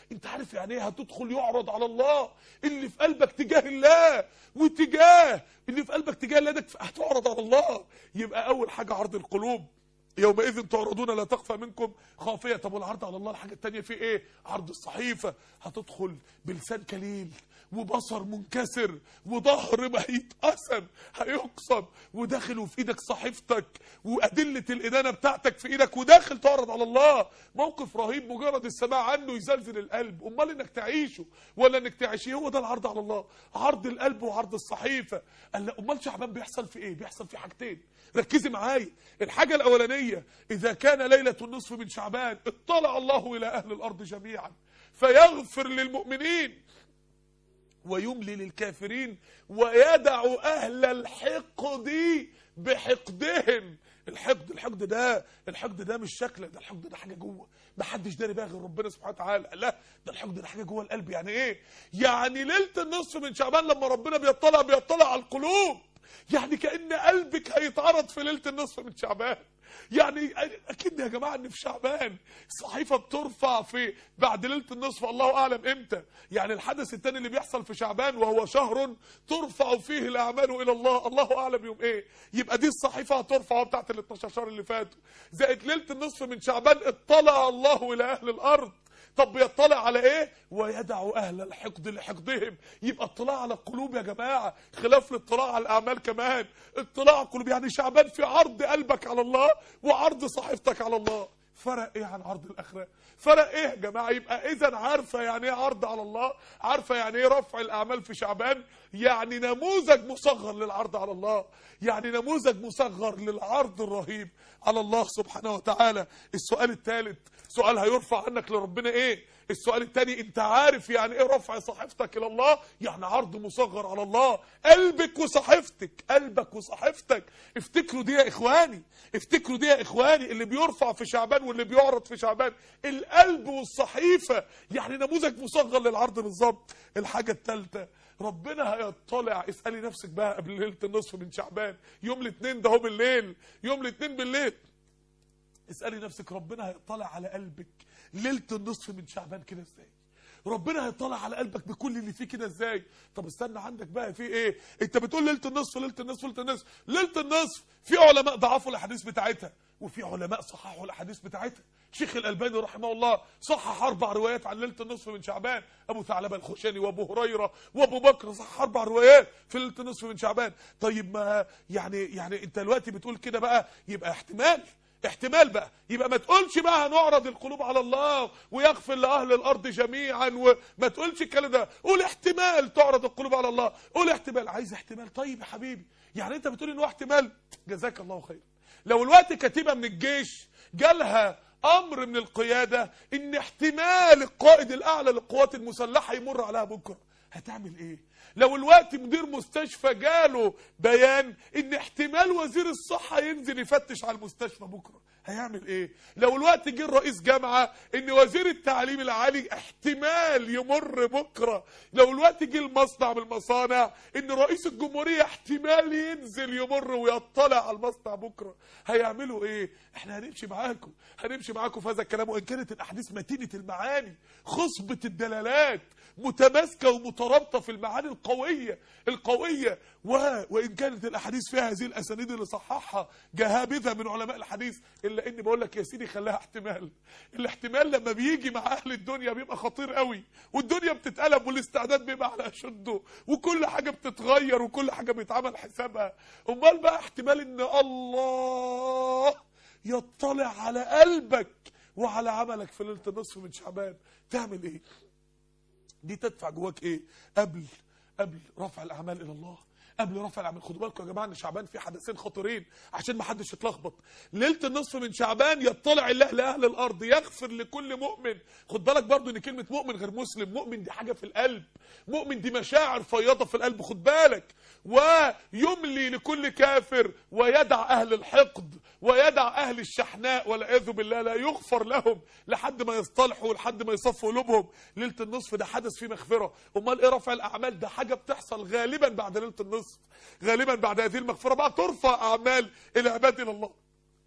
انت عارف يعني ايه هتدخل يعرض على الله اللي في قلبك تجاه الله وتجاه اللي في قلبك تجاه الله ده هتعرض على الله يبقى اول حاجه عرض القلوب يومئذ تعرضون لا تخفى منكم خافيه طب والعرض على الله الحاجه الثانيه في ايه عرض الصحيفه هتدخل بلسان كليل وبصر منكسر وظهر ما هيتقسم هيقسم وداخل وفي ايدك صحيفتك وادله الادانه بتاعتك في ايدك وداخل تعرض على الله موقف رهيب مجرد السماع عنه يزلزل القلب امال انك تعيشه ولا انك تعيشيه هو ده العرض على الله عرض القلب وعرض الصحيفه قال لا امال شعبان بيحصل في ايه بيحصل في حاجتين ركزي معايا الحاجه الاولانيه اذا كان ليله النصف من شعبان اطلع الله الى اهل الارض جميعا فيغفر للمؤمنين ويملي للكافرين ويدع اهل الحقد بحقدهم الحقد الحقد ده الحقد ده مش شكل ده الحقد ده حاجه جوه ما حدش داري بيها غير ربنا سبحانه وتعالى لا ده الحقد ده حاجه جوه القلب يعني ايه يعني ليله النصف من شعبان لما ربنا بيطلع بيطلع على القلوب يعني كان قلبك هيتعرض في ليله النصف من شعبان يعني اكيد يا جماعه ان في شعبان الصحيفه بترفع في بعد ليله النصف الله اعلم امتى يعني الحدث الثاني اللي بيحصل في شعبان وهو شهر ترفع فيه الاعمال الى الله الله اعلم يوم ايه يبقى دي الصحيفه هترفع بتاعت ال 12 شهر اللي فاتوا زائد ليله النصف من شعبان اطلع الله الى اهل الارض طب بيطلع على ايه ويدع اهل الحقد لحقدهم يبقى اطلاع على القلوب يا جماعه خلاف الاطلاع على الاعمال كمان اطلاع على القلوب يعني شعبان في عرض قلبك على الله وعرض صحيفتك على الله فرق ايه عن عرض الاخره فرق ايه يا جماعه يبقى اذا عارفه يعني ايه عرض على الله عارفه يعني ايه رفع الاعمال في شعبان يعني نموذج مصغر للعرض على الله يعني نموذج مصغر للعرض الرهيب على الله سبحانه وتعالى السؤال الثالث سؤال هيرفع عنك لربنا ايه السؤال الثاني انت عارف يعني ايه رفع صحيفتك الى الله يعني عرض مصغر على الله قلبك وصحيفتك قلبك وصحيفتك افتكروا دي يا اخواني افتكروا دي يا اخواني اللي بيرفع في شعبان واللي بيعرض في شعبان القلب والصحيفه يعني نموذج مصغر للعرض بالظبط الحاجه الثالثه ربنا هيطلع اسالي نفسك بقى قبل ليله النصف من شعبان يوم الاثنين ده هو بالليل يوم الاثنين بالليل اسالي نفسك ربنا هيطلع على قلبك ليله النصف من شعبان كده ازاي ربنا هيطلع على قلبك بكل اللي فيه كده ازاي طب استنى عندك بقى في ايه انت بتقول ليله النصف ليله النصف ليله النصف ليله النصف في علماء ضعفوا الاحاديث بتاعتها وفي علماء صححوا الاحاديث بتاعتها شيخ الالباني رحمه الله صحح اربع روايات عن ليله النصف من شعبان ابو ثعلبه الخشني وابو هريره وابو بكر صحح اربع روايات في ليله النصف من شعبان طيب ما يعني يعني انت دلوقتي بتقول كده بقى يبقى احتمال احتمال بقى يبقى ما تقولش بقى هنعرض القلوب على الله ويغفر لاهل الارض جميعا وما تقولش الكلام ده قول احتمال تعرض القلوب على الله قول احتمال عايز احتمال طيب يا حبيبي يعني انت بتقول ان هو احتمال جزاك الله خير لو الوقت كتيبه من الجيش جالها امر من القياده ان احتمال القائد الاعلى للقوات المسلحه يمر عليها بكره هتعمل ايه لو الوقت مدير مستشفى جاله بيان ان احتمال وزير الصحة ينزل يفتش على المستشفى بكرة هيعمل ايه لو الوقت جه رئيس جامعة ان وزير التعليم العالي احتمال يمر بكرة لو الوقت جه المصنع من المصانع ان رئيس الجمهورية احتمال ينزل يمر ويطلع على المصنع بكرة هيعملوا ايه احنا هنمشي معاكم هنمشي معاكم في هذا الكلام وان كانت الاحاديث متينة المعاني خصبة الدلالات متماسكة ومترابطة في المعاني القوية القوية و... وإن كانت الأحاديث فيها هذه الأسانيد اللي صححها جهابذة من علماء الحديث إلا إني بقول لك يا سيدي خليها احتمال الاحتمال لما بيجي مع أهل الدنيا بيبقى خطير قوي والدنيا بتتقلب والاستعداد بيبقى على أشده وكل حاجة بتتغير وكل حاجة بيتعمل حسابها أمال بقى احتمال إن الله يطلع على قلبك وعلى عملك في ليلة النصف من شعبان تعمل إيه دي تدفع جواك ايه قبل قبل رفع الاعمال الى الله قبل رفع الاعمال خدوا بالكم يا جماعه ان شعبان فيه حدثين خطيرين عشان ما حدش يتلخبط ليله النصف من شعبان يطلع الله لاهل الارض يغفر لكل مؤمن خد بالك برضو ان كلمه مؤمن غير مسلم مؤمن دي حاجه في القلب مؤمن دي مشاعر فياضه في القلب خد بالك ويملي لكل كافر ويدع اهل الحقد ويدع اهل الشحناء والعياذ بالله لا يغفر لهم لحد ما يصطلحوا لحد ما يصفوا قلوبهم ليله النصف ده حدث فيه مغفره امال ايه رفع الاعمال ده حاجه بتحصل غالبا بعد ليله النصف غالبا بعد هذه المغفره بقى ترفع اعمال العباد الى الله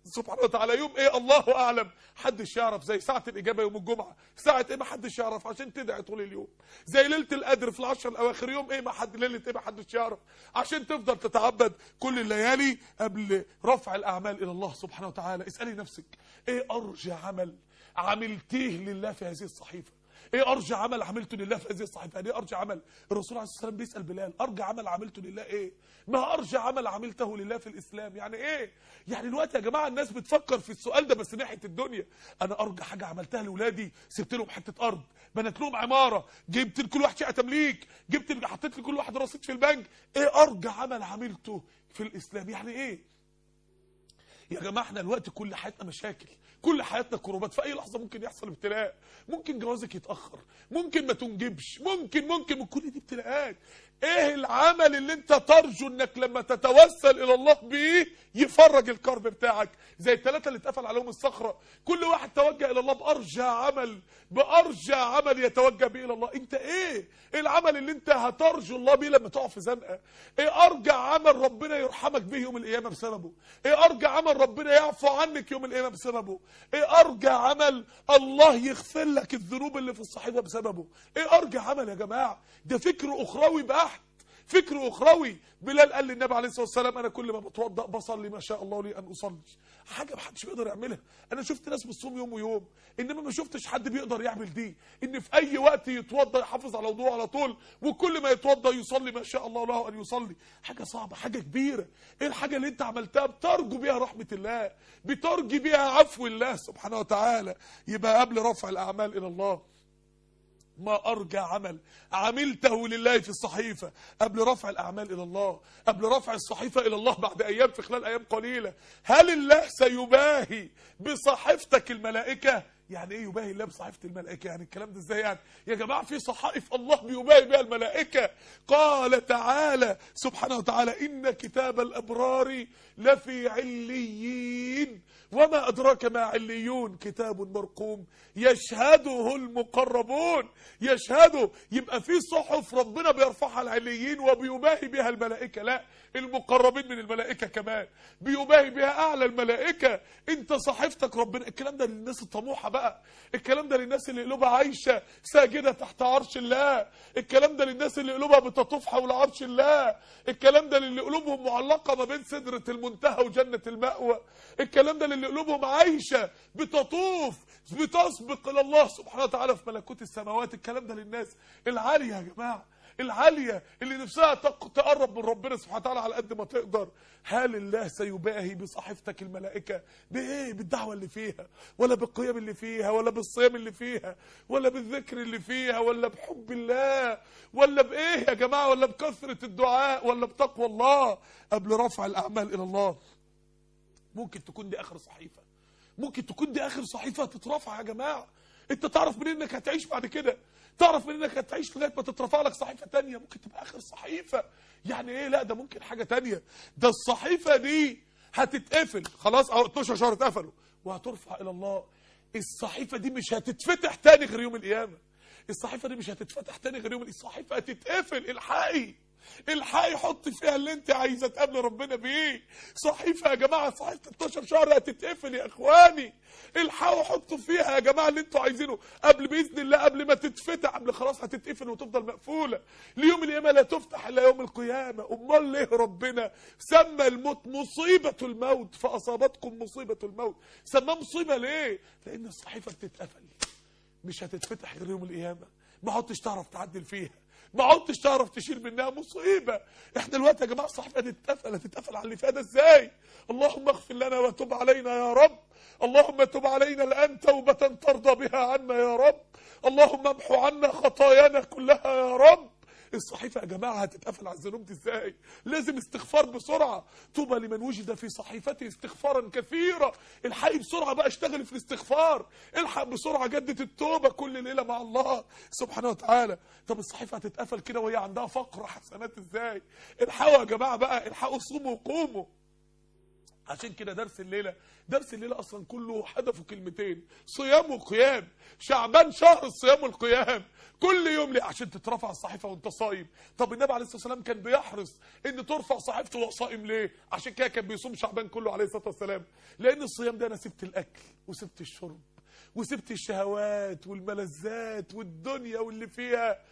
سبحانه وتعالى يوم ايه الله اعلم حدش يعرف زي ساعه الاجابه يوم الجمعه ساعه ايه ما حدش يعرف عشان تدعي طول اليوم زي ليله القدر في العشر الاواخر يوم ايه ما حد ليله ايه ما حدش يعرف عشان تفضل تتعبد كل الليالي قبل رفع الاعمال الى الله سبحانه وتعالى اسالي نفسك ايه ارجى عمل عملتيه لله في هذه الصحيفه ايه ارجى عمل عملته لله في هذه الصحيفه يعني ايه ارجى عمل الرسول عليه الصلاه والسلام بيسال بلال ارجى عمل عملته لله ايه ما ارجى عمل عملته لله في الاسلام يعني ايه يعني دلوقتي يا جماعه الناس بتفكر في السؤال ده بس ناحيه الدنيا انا ارجى حاجه عملتها لاولادي سبت لهم حته ارض بنيت لهم عماره جبت لكل واحد شقه تمليك جبت حطيت لكل واحد رصيد في البنك ايه ارجى عمل عملته في الاسلام يعني ايه يا جماعه احنا الوقت كل حياتنا مشاكل كل حياتنا كروبات في اي لحظه ممكن يحصل ابتلاء ممكن جوازك يتاخر ممكن ما تنجبش ممكن ممكن من كل دي ابتلاءات ايه العمل اللي انت ترجو انك لما تتوسل الى الله بيه يفرج الكرب بتاعك زي الثلاثه اللي اتقفل عليهم الصخره كل واحد توجه الى الله بارجى عمل بارجى عمل يتوجه به الى الله انت ايه ايه العمل اللي انت هترجو الله بيه لما تقع في زنقه ايه ارجى عمل ربنا يرحمك به يوم القيامه بسببه ايه ارجى عمل ربنا يعفو عنك يوم القيامه بسببه ايه ارجى عمل الله يغفر لك الذنوب اللي في الصحيفه بسببه ايه ارجى عمل يا جماعه ده فكر اخروي بحت فكر اخروي بلال قال للنبي عليه الصلاه والسلام انا كل ما بتوضا بصلي ما شاء الله لي ان اصلي حاجه ما حدش بيقدر يعملها انا شفت ناس بتصوم يوم ويوم انما ما شفتش حد بيقدر يعمل دي ان في اي وقت يتوضا يحافظ على وضوءه على طول وكل ما يتوضا يصلي ما شاء الله له ان يصلي حاجه صعبه حاجه كبيره ايه الحاجه اللي انت عملتها بترجو بيها رحمه الله بترجي بيها عفو الله سبحانه وتعالى يبقى قبل رفع الاعمال الى الله ما أرجى عمل عملته لله في الصحيفة قبل رفع الأعمال إلى الله قبل رفع الصحيفة إلى الله بعد أيام في خلال أيام قليلة هل الله سيباهي بصحيفتك الملائكة يعني ايه يباهي الله بصحيفه الملائكه يعني الكلام ده ازاي يعني يا جماعه في صحائف الله بيباهي بها الملائكه قال تعالى سبحانه وتعالى ان كتاب الابرار لفي عليين وما ادراك ما عليون كتاب مرقوم يشهده المقربون يشهده يبقى في صحف ربنا بيرفعها العليين وبيباهي بها الملائكه لا المقربين من الملائكه كمان بيباهي بها اعلى الملائكه انت صحيفتك ربنا الكلام ده للناس الطموحه بقى الكلام ده للناس اللي قلوبها عايشه ساجده تحت عرش الله الكلام ده للناس اللي قلوبها بتطوف حول عرش الله الكلام ده للي قلوبهم معلقه ما بين سدره المنتهى وجنه المأوى الكلام ده للي قلوبهم عايشه بتطوف بتسبق الى الله سبحانه وتعالى في ملكوت السماوات الكلام ده للناس العاليه يا جماعه العالية اللي نفسها تق- تقرب من ربنا سبحانه وتعالى على قد ما تقدر هل الله سيباهي بصحيفتك الملائكة بإيه بالدعوة اللي فيها ولا بالقيام اللي فيها ولا بالصيام اللي فيها ولا بالذكر اللي فيها ولا بحب الله ولا بإيه يا جماعة ولا بكثرة الدعاء ولا بتقوى الله قبل رفع الأعمال إلى الله ممكن تكون دي آخر صحيفة ممكن تكون دي آخر صحيفة تترفع يا جماعة انت تعرف منين انك هتعيش بعد كده تعرف منين انك هتعيش لغايه ما تترفع لك صحيفه تانية ممكن تبقى اخر صحيفه يعني ايه لا ده ممكن حاجه تانية ده الصحيفه دي هتتقفل خلاص او 12 شهر اتقفلوا وهترفع الى الله الصحيفه دي مش هتتفتح تاني غير يوم القيامه الصحيفه دي مش هتتفتح تاني غير يوم الصحيفه هتتقفل الحقي الحقي حط فيها اللي انت عايزه تقابل ربنا بيه صحيفه يا جماعه صحيفه 12 شهر هتتقفل يا اخواني الحقوا حطوا فيها يا جماعه اللي انتوا عايزينه قبل باذن الله قبل ما تتفتح قبل خلاص هتتقفل وتفضل مقفوله ليوم القيامه لا تفتح الا يوم القيامه امال ليه ربنا سمى الموت مصيبه الموت فاصابتكم مصيبه الموت سماه مصيبه ليه لان الصحيفه بتتقفل مش هتتفتح غير يوم القيامه ما عدتش تعرف تعدل فيها ما عدتش تعرف تشيل منها مصيبه احنا دلوقتي يا جماعه الصحيفه هتتقفل هتتقفل على اللي فيها ده ازاي اللهم اغفر لنا وتب علينا يا رب اللهم تب علينا الان توبه ترضى بها عنا يا رب اللهم امحو عنا خطايانا كلها يا رب الصحيفة يا جماعة هتتقفل على الذنوب دي ازاي لازم استغفار بسرعة طوبى لمن وجد في صحيفته استغفارا كثيرا الحقي بسرعة بقى اشتغل في الاستغفار الحق بسرعة جدد التوبة كل ليلة مع الله سبحانه وتعالى طب الصحيفة هتتقفل كده وهي عندها فقر حسنات ازاي الحقوا يا جماعة بقى الحقوا صوموا وقوموا عشان كده درس الليلة درس الليلة أصلا كله هدفه كلمتين صيام وقيام شعبان شهر الصيام والقيام كل يوم ليه عشان تترفع الصحيفة وانت صايم طب النبي عليه الصلاة والسلام كان بيحرص ان ترفع صحيفته وهو صائم ليه عشان كده كان بيصوم شعبان كله عليه الصلاة والسلام لأن الصيام ده أنا سبت الأكل وسبت الشرب وسبت الشهوات والملذات والدنيا واللي فيها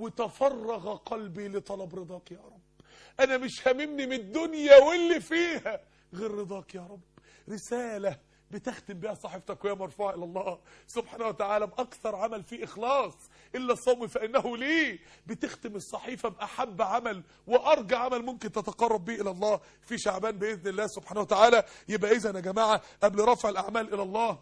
وتفرغ قلبي لطلب رضاك يا رب انا مش هاممني من الدنيا واللي فيها غير رضاك يا رب رسالة بتختم بها صحيفتك وهي مرفوعة إلى الله سبحانه وتعالى بأكثر عمل فيه إخلاص إلا الصوم فإنه لي بتختم الصحيفة بأحب عمل وأرجى عمل ممكن تتقرب به إلى الله في شعبان بإذن الله سبحانه وتعالى يبقى إذا يا جماعة قبل رفع الأعمال إلى الله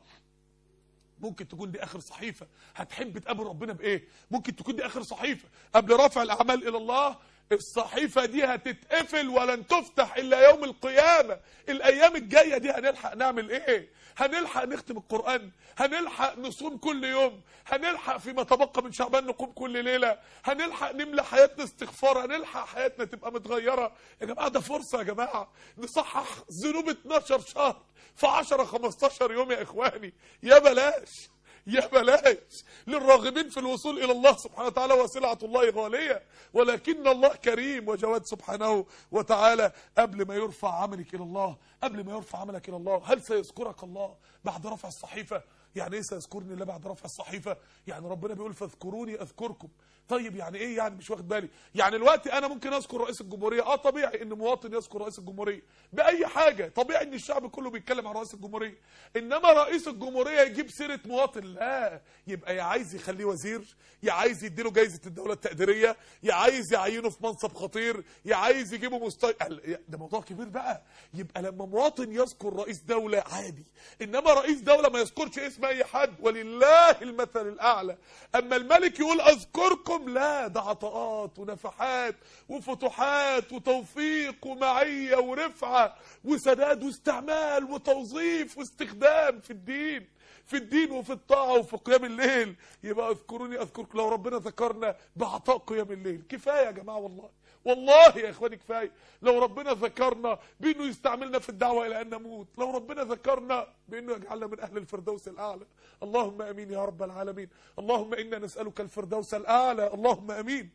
ممكن تكون دي اخر صحيفه هتحب تقابل ربنا بايه ممكن تكون دي اخر صحيفه قبل رفع الاعمال الى الله الصحيفه دي هتتقفل ولن تفتح الا يوم القيامه الايام الجايه دي هنلحق نعمل ايه هنلحق نختم القران هنلحق نصوم كل يوم هنلحق فيما تبقى من شعبان نقوم كل ليله هنلحق نملى حياتنا استغفار هنلحق حياتنا تبقى متغيره يا جماعه ده فرصه يا جماعه نصحح ذنوب 12 شهر في 10 15 يوم يا اخواني يا بلاش يا بلاش للراغبين في الوصول الى الله سبحانه وتعالى وسلعه الله غاليه ولكن الله كريم وجواد سبحانه وتعالى قبل ما يرفع عملك الى الله قبل ما يرفع عملك الى الله هل سيذكرك الله بعد رفع الصحيفه يعني ايه سيذكرني الله بعد رفع الصحيفه يعني ربنا بيقول فاذكروني اذكركم طيب يعني ايه يعني مش واخد بالي يعني الوقت انا ممكن اذكر رئيس الجمهوريه اه طبيعي ان مواطن يذكر رئيس الجمهوريه باي حاجه طبيعي ان الشعب كله بيتكلم عن رئيس الجمهوريه انما رئيس الجمهوريه يجيب سيره مواطن لا يبقى يا عايز يخليه وزير يا عايز يديله جايزه الدوله التقديريه يا عايز يعينه في منصب خطير يا عايز يجيبه مستوى ده موضوع كبير بقى يبقى لما مواطن يذكر رئيس دوله عادي انما رئيس دوله ما يذكرش اسم اي حد ولله المثل الاعلى اما الملك يقول اذكركم لا ده عطاءات ونفحات وفتوحات وتوفيق ومعيه ورفعه وسداد واستعمال وتوظيف واستخدام في الدين في الدين وفي الطاعة وفي قيام الليل يبقى اذكروني اذكركم لو ربنا ذكرنا بعطاء قيام الليل كفاية يا جماعة والله والله يا اخواني كفاية لو ربنا ذكرنا بانه يستعملنا في الدعوة الى ان نموت لو ربنا ذكرنا بانه يجعلنا من اهل الفردوس الاعلى اللهم امين يا رب العالمين اللهم انا نسألك الفردوس الاعلى اللهم امين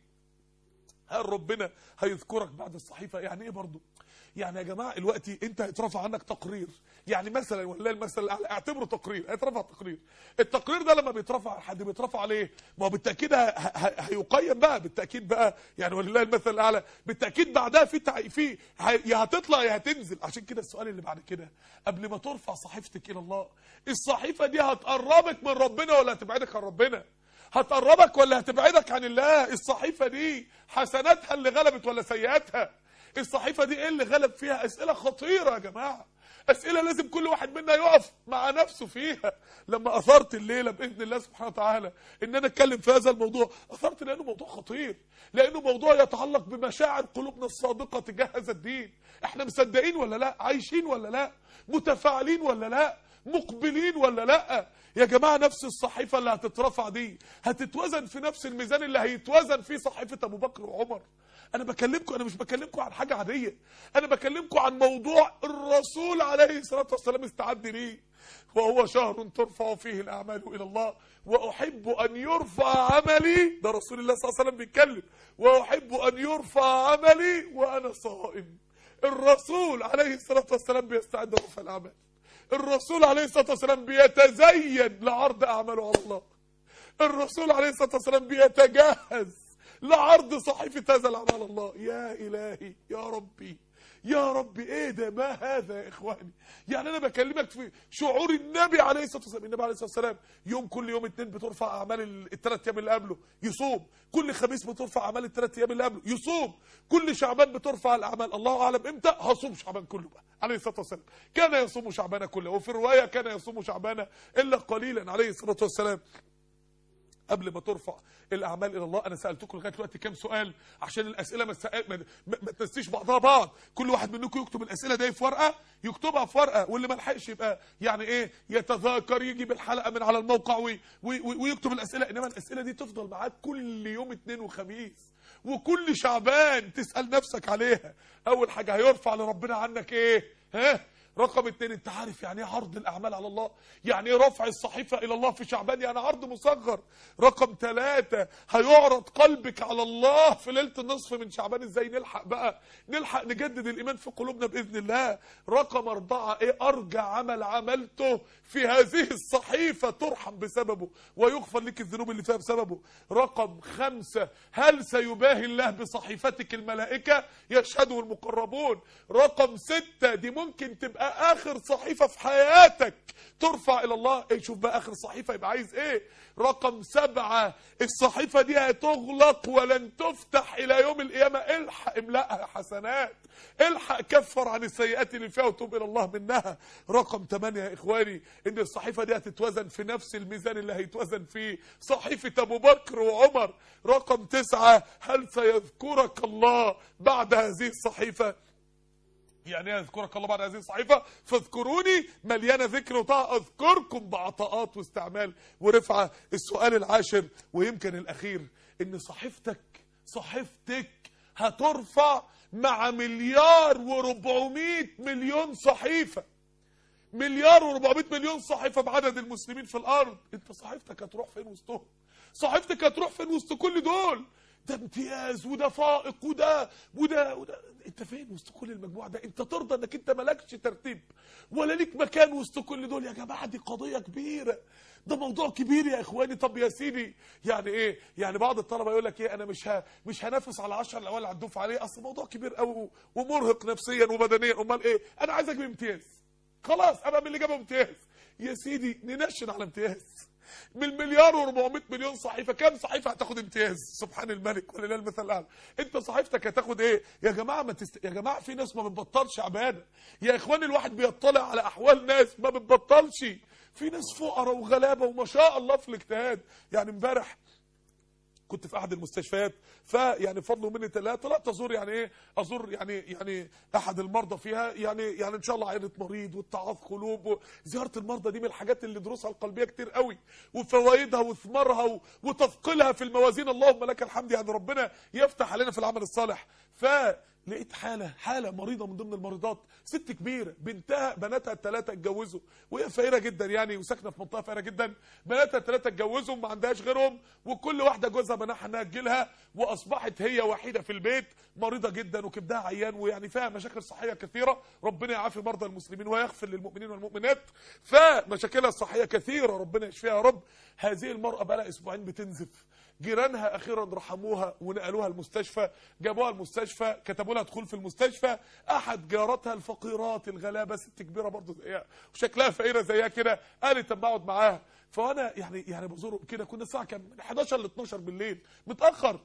هل ربنا هيذكرك بعد الصحيفة يعني ايه برضو يعني يا جماعه دلوقتي انت هيترفع عنك تقرير يعني مثلا والله المثل الاعلى اعتبره تقرير هيترفع تقرير التقرير ده لما بيترفع على حد بيترفع عليه ما هو بالتاكيد ه- ه- هيقيم بقى بالتاكيد بقى يعني ولله المثل الاعلى بالتاكيد بعدها في تع... في ه- يا هتطلع يا هتنزل عشان كده السؤال اللي بعد كده قبل ما ترفع صحيفتك الى الله الصحيفه دي هتقربك من ربنا ولا هتبعدك عن ربنا هتقربك ولا هتبعدك عن الله الصحيفه دي حسناتها اللي غلبت ولا سيئاتها الصحيفه دي ايه اللي غلب فيها اسئله خطيره يا جماعه اسئله لازم كل واحد منا يقف مع نفسه فيها لما اثرت الليله باذن الله سبحانه وتعالى ان انا اتكلم في هذا الموضوع اثرت لانه موضوع خطير لانه موضوع يتعلق بمشاعر قلوبنا الصادقه تجاه هذا الدين احنا مصدقين ولا لا عايشين ولا لا متفاعلين ولا لا مقبلين ولا لا يا جماعه نفس الصحيفه اللي هتترفع دي هتتوزن في نفس الميزان اللي هيتوزن فيه صحيفه ابو بكر وعمر انا بكلمكم انا مش بكلمكم عن حاجه عاديه انا بكلمكم عن موضوع الرسول عليه الصلاه والسلام استعد ليه وهو شهر ترفع فيه الاعمال الى الله واحب ان يرفع عملي ده رسول الله صلى الله عليه وسلم بيتكلم واحب ان يرفع عملي وانا صائم الرسول عليه الصلاه والسلام بيستعد لرفع الاعمال الرسول عليه الصلاه والسلام بيتزين لعرض اعماله على الله الرسول عليه الصلاه والسلام بيتجهز لعرض صحيفه هذا العمل على الله يا الهي يا ربي يا ربي ايه ده ما هذا يا اخواني يعني انا بكلمك في شعور النبي عليه الصلاه والسلام النبي عليه الصلاه والسلام يوم كل يوم اتنين بترفع اعمال الثلاث ايام اللي قبله يصوم كل خميس بترفع اعمال الثلاث ايام اللي قبله يصوم كل شعبان بترفع الاعمال الله اعلم امتى هصوم شعبان كله بقى عليه الصلاه والسلام كان يصوم شعبان كله وفي الروايه كان يصوم شعبان الا قليلا عليه الصلاه والسلام قبل ما ترفع الاعمال الى الله انا سالتكم لغايه دلوقتي كام سؤال عشان الاسئله ما تسأل- ما, ما, ما تنسيش بعضها بعض كل واحد منكم يكتب الاسئله دي في ورقه يكتبها في ورقه واللي ما لحقش يبقى يعني ايه يتذاكر يجي بالحلقه من على الموقع وي وي وي ويكتب الاسئله انما الاسئله دي تفضل معاك كل يوم اثنين وخميس وكل شعبان تسال نفسك عليها اول حاجه هيرفع لربنا عنك ايه ها رقم اتنين انت عارف يعني ايه عرض الاعمال على الله يعني ايه رفع الصحيفه الى الله في شعبان يعني عرض مصغر رقم ثلاثة هيعرض قلبك على الله في ليله النصف من شعبان ازاي نلحق بقى نلحق نجدد الايمان في قلوبنا باذن الله رقم أربعة ايه ارجع عمل عملته في هذه الصحيفه ترحم بسببه ويغفر لك الذنوب اللي فيها بسببه رقم خمسة هل سيباهي الله بصحيفتك الملائكه يشهده المقربون رقم ستة دي ممكن تبقى اخر صحيفه في حياتك ترفع الى الله ايه شوف بقى اخر صحيفه يبقى عايز ايه رقم سبعة الصحيفه دي هتغلق ولن تفتح الى يوم القيامه الحق املاها حسنات الحق كفر عن السيئات اللي فيها وتوب الى الله منها رقم 8 يا اخواني ان الصحيفه دي هتتوزن في نفس الميزان اللي هيتوزن فيه صحيفه ابو بكر وعمر رقم تسعة هل سيذكرك الله بعد هذه الصحيفه يعني ايه اذكرك الله بعد هذه الصحيفه فاذكروني مليانه ذكر وطاعه اذكركم بعطاءات واستعمال ورفعه السؤال العاشر ويمكن الاخير ان صحيفتك صحيفتك هترفع مع مليار و400 مليون صحيفه مليار و400 مليون صحيفه بعدد المسلمين في الارض انت صحيفتك هتروح فين وسطهم صحيفتك هتروح فين وسط كل دول ده امتياز وده فائق وده وده وده انت فين وسط كل المجموعه ده انت ترضى انك انت مالكش ترتيب ولا ليك مكان وسط كل دول يا جماعه دي قضيه كبيره ده موضوع كبير يا اخواني طب يا سيدي يعني ايه يعني بعض الطلبه يقول لك ايه انا مش ها مش هنافس على 10 الاوائل على الدفعه عليه اصل موضوع كبير قوي ومرهق نفسيا وبدنيا امال ايه انا عايز اجيب امتياز خلاص انا من اللي جاب امتياز يا سيدي ننشن على امتياز من المليار و400 مليون صحيفه كام صحيفه هتاخد امتياز سبحان الملك ولله المثل الاعلى انت صحيفتك هتاخد ايه يا جماعه ما تست... يا جماعه في ناس ما بتبطلش عباده يا اخواني الواحد بيطلع على احوال ناس ما بتبطلش في ناس فقراء وغلابه وما شاء الله في الاجتهاد يعني امبارح كنت في احد المستشفيات فيعني بفضل مني الله طلعت ازور يعني ايه ازور يعني يعني احد المرضى فيها يعني يعني ان شاء الله عياده مريض واتعاظ قلوب زياره المرضى دي من الحاجات اللي دروسها القلبيه كتير قوي وفوائدها وثمارها و- وتثقيلها في الموازين اللهم لك الحمد يعني ربنا يفتح علينا في العمل الصالح فلقيت حاله حاله مريضه من ضمن المريضات ست كبيره بنتها بناتها الثلاثه اتجوزوا وهي فقيره جدا يعني وساكنه في منطقه فقيره جدا بناتها الثلاثه اتجوزوا ما عندهاش غيرهم وكل واحده جوزها منحها انها تجيلها واصبحت هي وحيده في البيت مريضه جدا وكبدها عيان ويعني فيها مشاكل صحيه كثيره ربنا يعافي مرضى المسلمين ويغفر للمؤمنين والمؤمنات فمشاكلها الصحيه كثيره ربنا يشفيها يا رب هذه المراه بقى لها اسبوعين بتنزف جيرانها اخيرا رحموها ونقلوها المستشفى جابوها المستشفى كتبوا لها دخول في المستشفى احد جاراتها الفقيرات الغلابه ست كبيره برضه زيها وشكلها فقيره زيها كده قالت طب اقعد معاها فانا يعني يعني بزورهم كده كنا الساعه كام من 11 ل 12 بالليل متاخر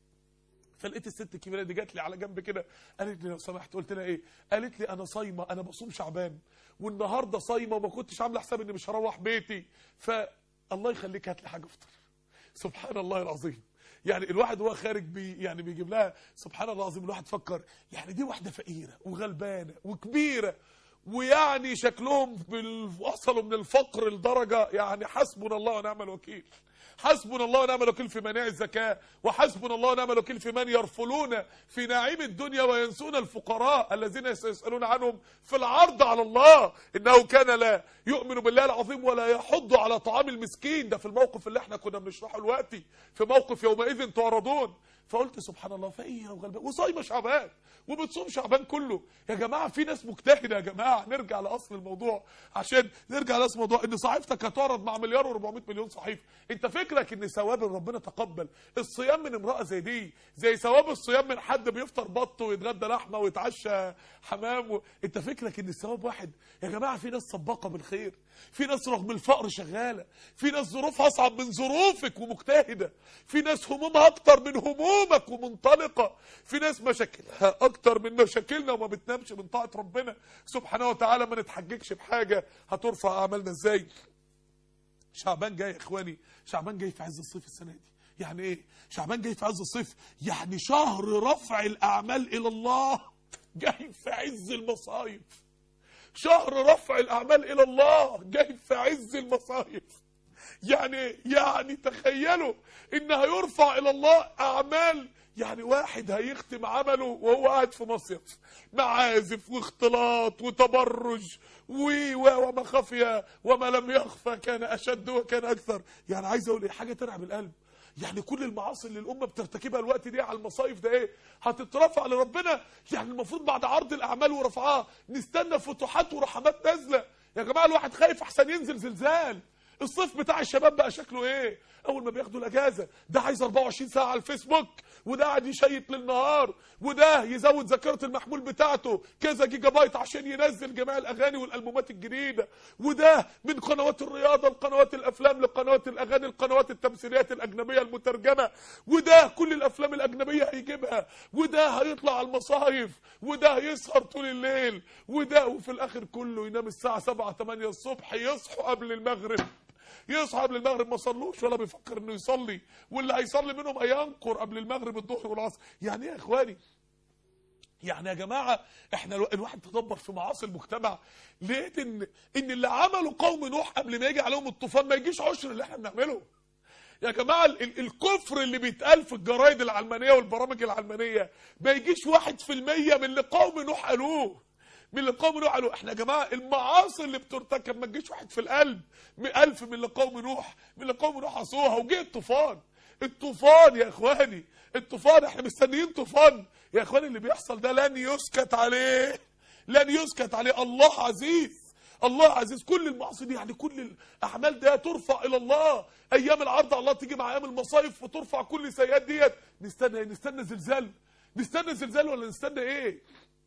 فلقيت الست الكبيره دي جات لي على جنب كده قالت لي لو سمحت قلت لها ايه قالت لي انا صايمه انا بصوم شعبان والنهارده صايمه وما كنتش عامله حساب اني مش هروح بيتي فالله يخليك هات لي حاجه افطر سبحان الله العظيم يعني الواحد وهو خارج بي يعني بيجيب لها سبحان الله العظيم الواحد فكر يعني دي واحده فقيره وغلبانه وكبيره ويعني شكلهم بال- وصلوا من الفقر لدرجه يعني حسبنا الله ونعم الوكيل حسبنا الله ونعم الوكيل في مناع الزكاة وحسبنا الله ونعم الوكيل في من يرفلون في نعيم الدنيا وينسون الفقراء الذين يسألون عنهم في العرض على الله إنه كان لا يؤمن بالله العظيم ولا يحض على طعام المسكين ده في الموقف اللي احنا كنا بنشرحه دلوقتي في موقف يومئذ تعرضون فقلت سبحان الله فقيره وغلبان وصايمه شعبان وبتصوم شعبان كله يا جماعه في ناس مجتهده يا جماعه نرجع لاصل الموضوع عشان نرجع لاصل الموضوع ان صحيفتك هتعرض مع مليار و400 مليون صحيفه انت فكرك ان ثواب ربنا تقبل الصيام من امراه زي دي زي ثواب الصيام من حد بيفطر بط ويتغدى لحمه ويتعشى حمام و... انت فكرك ان الثواب واحد يا جماعه في ناس سباقه بالخير في ناس رغم الفقر شغاله في ناس ظروفها اصعب من ظروفك ومجتهده في ناس همومها اكتر من همومك ومنطلقه في ناس مشاكلها اكتر من مشاكلنا وما بتنامش من طاعه ربنا سبحانه وتعالى ما نتحججش بحاجه هترفع اعمالنا ازاي شعبان جاي يا اخواني شعبان جاي في عز الصيف السنه دي يعني ايه شعبان جاي في عز الصيف يعني شهر رفع الاعمال الى الله جاي في عز المصايب شهر رفع الاعمال الى الله جاي في عز المصايب يعني يعني تخيلوا ان هيرفع الى الله اعمال يعني واحد هيختم عمله وهو قاعد في مصيف معازف واختلاط وتبرج و و- وما خفي وما لم يخفى كان اشد وكان اكثر يعني عايز اقول ايه حاجه ترعب القلب يعني كل المعاصي اللي الامه بترتكبها الوقت دي على المصايف ده ايه هتترفع لربنا يعني المفروض بعد عرض الاعمال ورفعها نستنى فتوحات ورحمات نازله يا جماعه الواحد خايف احسن ينزل زلزال الصيف بتاع الشباب بقى شكله ايه اول ما بياخدوا الاجازه ده عايز 24 ساعه على الفيسبوك وده قاعد يشيط للنهار وده يزود ذاكره المحمول بتاعته كذا جيجا بايت عشان ينزل جميع الاغاني والالبومات الجديده وده من قنوات الرياضه لقنوات الافلام لقنوات الاغاني لقنوات التمثيليات الاجنبيه المترجمه وده كل الافلام الاجنبيه هيجيبها وده هيطلع على المصايف وده هيسهر طول الليل وده وفي الاخر كله ينام الساعه 7 8 الصبح يصحوا قبل المغرب يصحى قبل المغرب ما صلوش ولا بيفكر انه يصلي واللي هيصلي منهم هينقر قبل المغرب الظهر والعصر يعني ايه يا اخواني يعني يا جماعه احنا الو- الواحد تدبر في معاصي المجتمع لقيت ان ان اللي عملوا قوم نوح قبل ما يجي عليهم الطوفان ما يجيش عشر اللي احنا بنعمله يا جماعه ال- ال- الكفر اللي بيتقال في الجرايد العلمانيه والبرامج العلمانيه ما يجيش واحد في المية من اللي قوم نوح قالوه من اللي قوم نوح قالوه احنا يا جماعه المعاصي اللي بترتكب ما تجيش واحد في القلب م- ألف من اللي قوم نوح من اللي قوم نوح عصوها وجه الطوفان الطوفان يا اخواني الطوفان احنا مستنيين طوفان يا اخواني اللي بيحصل ده لن يسكت عليه لن يسكت عليه الله عزيز الله عزيز كل المعاصي دي يعني كل الاعمال دي ترفع الى الله ايام العرض على الله تيجي مع ايام المصايف وترفع كل السيئات ديت نستنى نستنى زلزال نستنى زلزال ولا نستنى ايه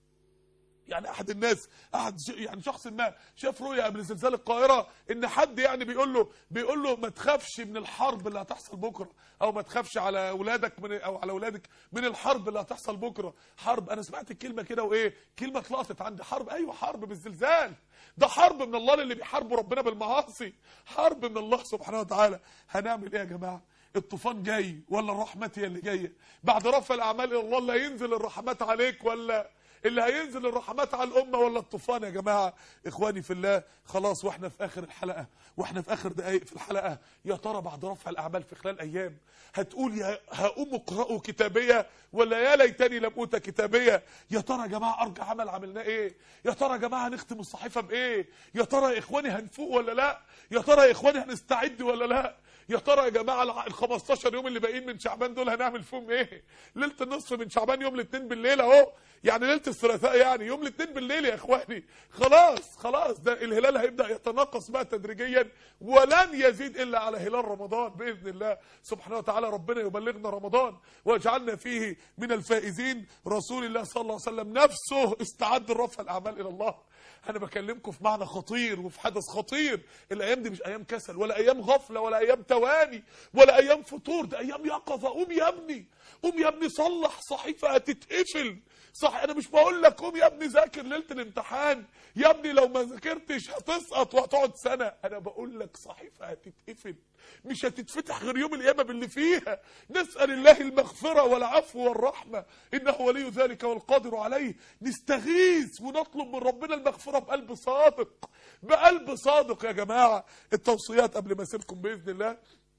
يعني احد الناس احد ش- يعني شخص ما شاف رؤيا قبل زلزال القاهره ان حد يعني بيقول له بيقول له ما تخافش من الحرب اللي هتحصل بكره او ما تخافش على اولادك من او على اولادك من الحرب اللي هتحصل بكره حرب انا سمعت الكلمه كده وايه كلمه اتلقطت عندي حرب ايوه حرب بالزلزال ده حرب من الله للي بيحاربوا ربنا بالمعاصي حرب من الله سبحانه وتعالى هنعمل ايه يا جماعه الطوفان جاي ولا الرحمات هي اللي جايه بعد رفع الاعمال الى الله اللي هينزل الرحمات عليك ولا اللي هينزل الرحمات على الامه ولا الطوفان يا جماعه اخواني في الله خلاص واحنا في اخر الحلقه واحنا في اخر دقائق في الحلقه يا ترى بعد رفع الاعمال في خلال ايام هتقول يا هقوم اقرأوا كتابيه ولا يا ليتني لم اوت كتابيه يا ترى يا جماعه ارجع عمل عملناه ايه يا ترى يا جماعه هنختم الصحيفه بايه يا ترى يا اخواني هنفوق ولا لا يا ترى يا اخواني هنستعد ولا لا يا ترى يا جماعه الع- ال 15 يوم اللي باقيين من شعبان دول هنعمل فيهم ايه ليله النصف من شعبان يوم الاثنين بالليل اهو يعني ليله الثلاثاء يعني يوم الاثنين بالليل يا اخواني خلاص خلاص ده الهلال هيبدا يتناقص بقى تدريجيا ولن يزيد الا على هلال رمضان باذن الله سبحانه وتعالى ربنا يبلغنا رمضان واجعلنا فيه من الفائزين رسول الله صلى الله عليه وسلم نفسه استعد لرفع الاعمال الى الله انا بكلمكم في معنى خطير وفي حدث خطير الايام دي مش ايام كسل ولا ايام غفله ولا ايام تواني ولا ايام فطور ده ايام يقظه قوم يا ابني قوم يا ابني صلح صحيفه هتتقفل صح انا مش بقول لك قوم يا ابني ذاكر ليله الامتحان يا ابني لو ما ذاكرتش هتسقط وهتقعد سنه انا بقول لك صحيفه هتتقفل مش هتتفتح غير يوم القيامه باللي فيها نسال الله المغفره والعفو والرحمه انه ولي ذلك والقادر عليه نستغيث ونطلب من ربنا المغفره بقلب صادق بقلب صادق يا جماعه التوصيات قبل ما اسيبكم باذن الله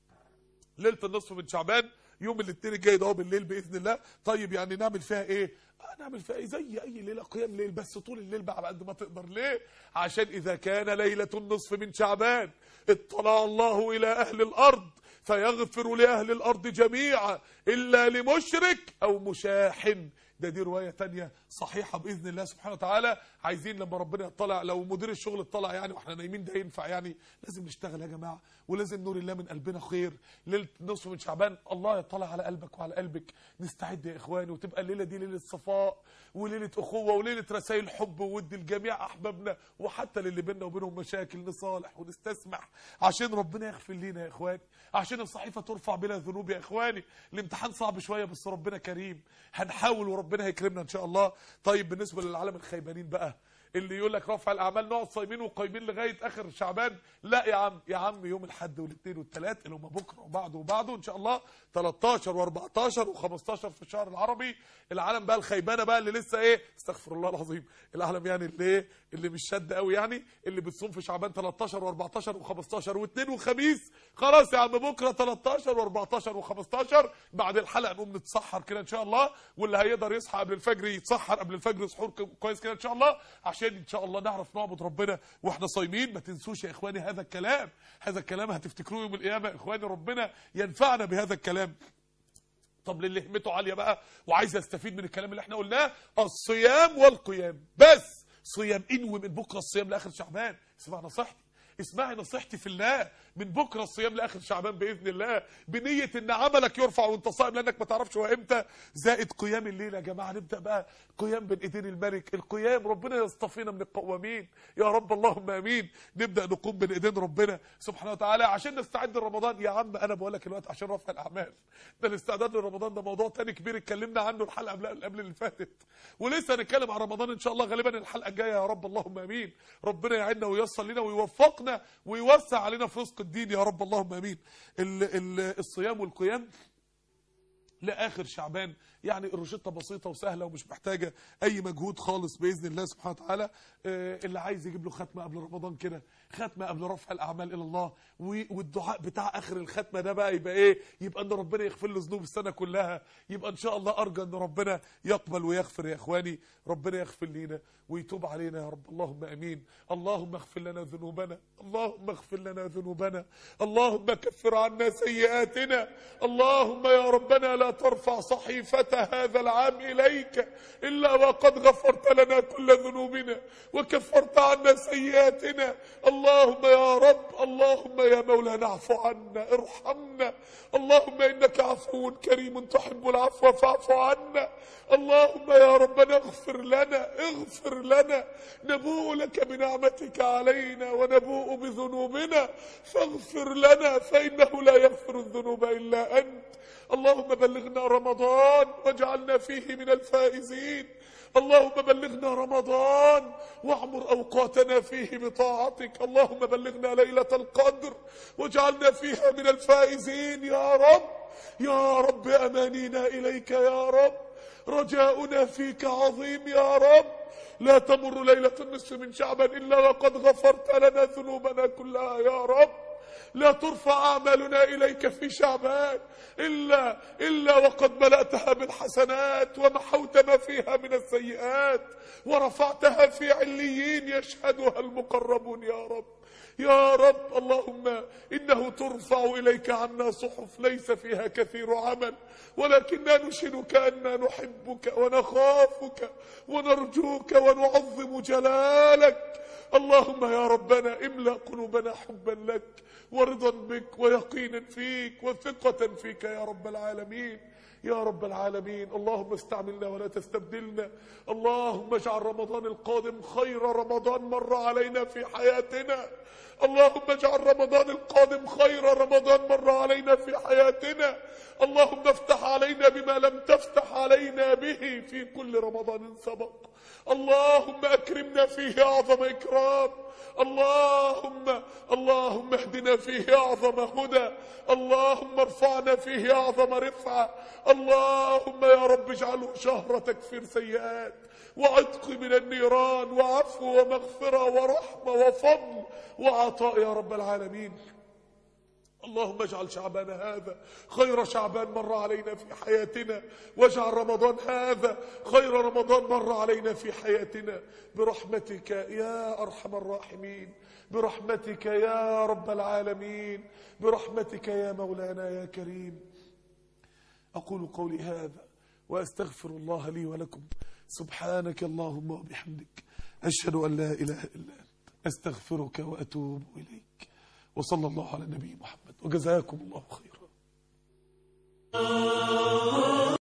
ليله النصف من شعبان يوم الاثنين الجاي ده هو بالليل باذن الله طيب يعني نعمل فيها ايه آه نعمل فيها ايه زي اي ليله قيام ليل بس طول الليل بقى على قد ما تقدر ليه عشان اذا كان ليله النصف من شعبان اطلع الله الى اهل الارض فيغفر لاهل الارض جميعا الا لمشرك او مشاحن ده دي رواية تانية صحيحة بإذن الله سبحانه وتعالى عايزين لما ربنا يطلع لو مدير الشغل اطلع يعني واحنا نايمين ده ينفع يعني لازم نشتغل يا جماعة ولازم نور الله من قلبنا خير ليلة نصف من شعبان الله يطلع على قلبك وعلى قلبك نستعد يا إخواني وتبقى الليلة دي ليلة صفاء وليلة أخوة وليلة رسائل حب وود لجميع أحبابنا وحتى للي بينا وبينهم مشاكل نصالح ونستسمح عشان ربنا يغفر لينا يا إخواني عشان الصحيفة ترفع بلا ذنوب يا إخواني الامتحان صعب شوية بس ربنا كريم هنحاول وربنا هيكرمنا إن شاء الله طيب بالنسبة للعالم الخيبانين بقى اللي يقول لك رفع الاعمال نقعد صايمين وقايمين لغايه اخر شعبان لا يا عم يا عم يوم الاحد والاثنين والثلاث اللي هم بكره وبعده وبعده ان شاء الله 13 و14 و15 في الشهر العربي العالم بقى الخيبانه بقى اللي لسه ايه استغفر الله العظيم العالم يعني اللي ايه اللي مش شد قوي يعني اللي بتصوم في شعبان 13 و14 و15 واثنين وخميس خلاص يا عم بكره 13 و14 و15 بعد الحلقه نقوم نتسحر كده ان شاء الله واللي هيقدر يصحى قبل الفجر يتسحر قبل الفجر سحور كويس كده ان شاء الله عشان ان شاء الله نعرف نعبد ربنا واحنا صايمين ما تنسوش يا اخواني هذا الكلام هذا الكلام هتفتكروه يوم القيامه يا اخواني ربنا ينفعنا بهذا الكلام طب للي همته عاليه بقى وعايز يستفيد من الكلام اللي احنا قلناه الصيام والقيام بس صيام انوي من بكره الصيام لاخر شعبان اسمع نصيحتي اسمعي نصيحتي في الله من بكره الصيام لاخر شعبان باذن الله بنيه ان عملك يرفع وانت صائم لانك ما تعرفش هو امتى زائد قيام الليل يا جماعه نبدا بقى قيام بين ايدين الملك القيام ربنا يصطفينا من القوامين يا رب اللهم امين نبدا نقوم بين ايدين ربنا سبحانه وتعالى عشان نستعد لرمضان يا عم انا بقول لك الوقت عشان رفع الاعمال ده الاستعداد لرمضان ده موضوع تاني كبير اتكلمنا عنه الحلقه قبل قبل اللي فاتت ولسه هنتكلم عن رمضان ان شاء الله غالبا الحلقه الجايه يا رب اللهم امين ربنا يعيننا وييسر لنا ويوفقنا ويوسع علينا في رزق الدين يا رب اللهم امين ال ال الصيام والقيام لاخر شعبان يعني الروشته بسيطه وسهله ومش محتاجه اي مجهود خالص باذن الله سبحانه وتعالى آه، اللي عايز يجيب له ختمه قبل رمضان كده ختمه قبل رفع الاعمال الى الله و- والدعاء بتاع اخر الختمه ده بقى يبقى ايه يبقى ان ربنا يغفر له ذنوب السنه كلها يبقى ان شاء الله ارجى ان ربنا يقبل ويغفر يا اخواني ربنا يغفر لينا ويتوب علينا يا رب اللهم امين اللهم اغفر لنا ذنوبنا اللهم اغفر لنا ذنوبنا اللهم كفر عنا سيئاتنا اللهم يا ربنا لا ترفع صحيفة هذا العام إليك إلا وقد غفرت لنا كل ذنوبنا وكفرت عنا سيئاتنا اللهم يا رب اللهم يا مولانا اعف عنا ارحمنا اللهم إنك عفو كريم تحب العفو فاعف عنا اللهم يا ربنا اغفر لنا اغفر لنا نبوء لك بنعمتك علينا ونبوء بذنوبنا فاغفر لنا فإنه لا يغفر الذنوب إلا أنت اللهم بلغنا رمضان واجعلنا فيه من الفائزين اللهم بلغنا رمضان واعمر اوقاتنا فيه بطاعتك اللهم بلغنا ليله القدر واجعلنا فيها من الفائزين يا رب يا رب امانينا اليك يا رب رجاؤنا فيك عظيم يا رب لا تمر ليله النصف من شعبان الا وقد غفرت لنا ذنوبنا كلها يا رب لا ترفع أعمالنا إليك في شعبان إلا, إلا وقد ملأتها بالحسنات ومحوت ما فيها من السيئات ورفعتها في عليين يشهدها المقربون يا رب يا رب اللهم إنه ترفع إليك عنا صحف ليس فيها كثير عمل ولكننا نشهدك أننا نحبك ونخافك ونرجوك ونعظم جلالك اللهم يا ربنا املأ قلوبنا حبا لك ورضا بك ويقينا فيك وثقة فيك يا رب العالمين يا رب العالمين اللهم استعملنا ولا تستبدلنا اللهم اجعل رمضان القادم خير رمضان مر علينا في حياتنا اللهم اجعل رمضان القادم خير رمضان مر علينا في حياتنا اللهم افتح علينا بما لم تفتح علينا به في كل رمضان سبق اللهم اكرمنا فيه اعظم اكرام اللهم اللهم اهدنا فيه اعظم هدى اللهم ارفعنا فيه اعظم رفعه اللهم يا رب اجعله شهر تكفير سيئات وعتق من النيران وعفو ومغفره ورحمه وفضل وعطاء يا رب العالمين اللهم اجعل شعبان هذا خير شعبان مر علينا في حياتنا واجعل رمضان هذا خير رمضان مر علينا في حياتنا برحمتك يا ارحم الراحمين برحمتك يا رب العالمين برحمتك يا مولانا يا كريم اقول قولي هذا واستغفر الله لي ولكم سبحانك اللهم وبحمدك اشهد ان لا اله الا انت استغفرك واتوب اليك وصلى الله على النبي محمد وجزاكم الله خيرا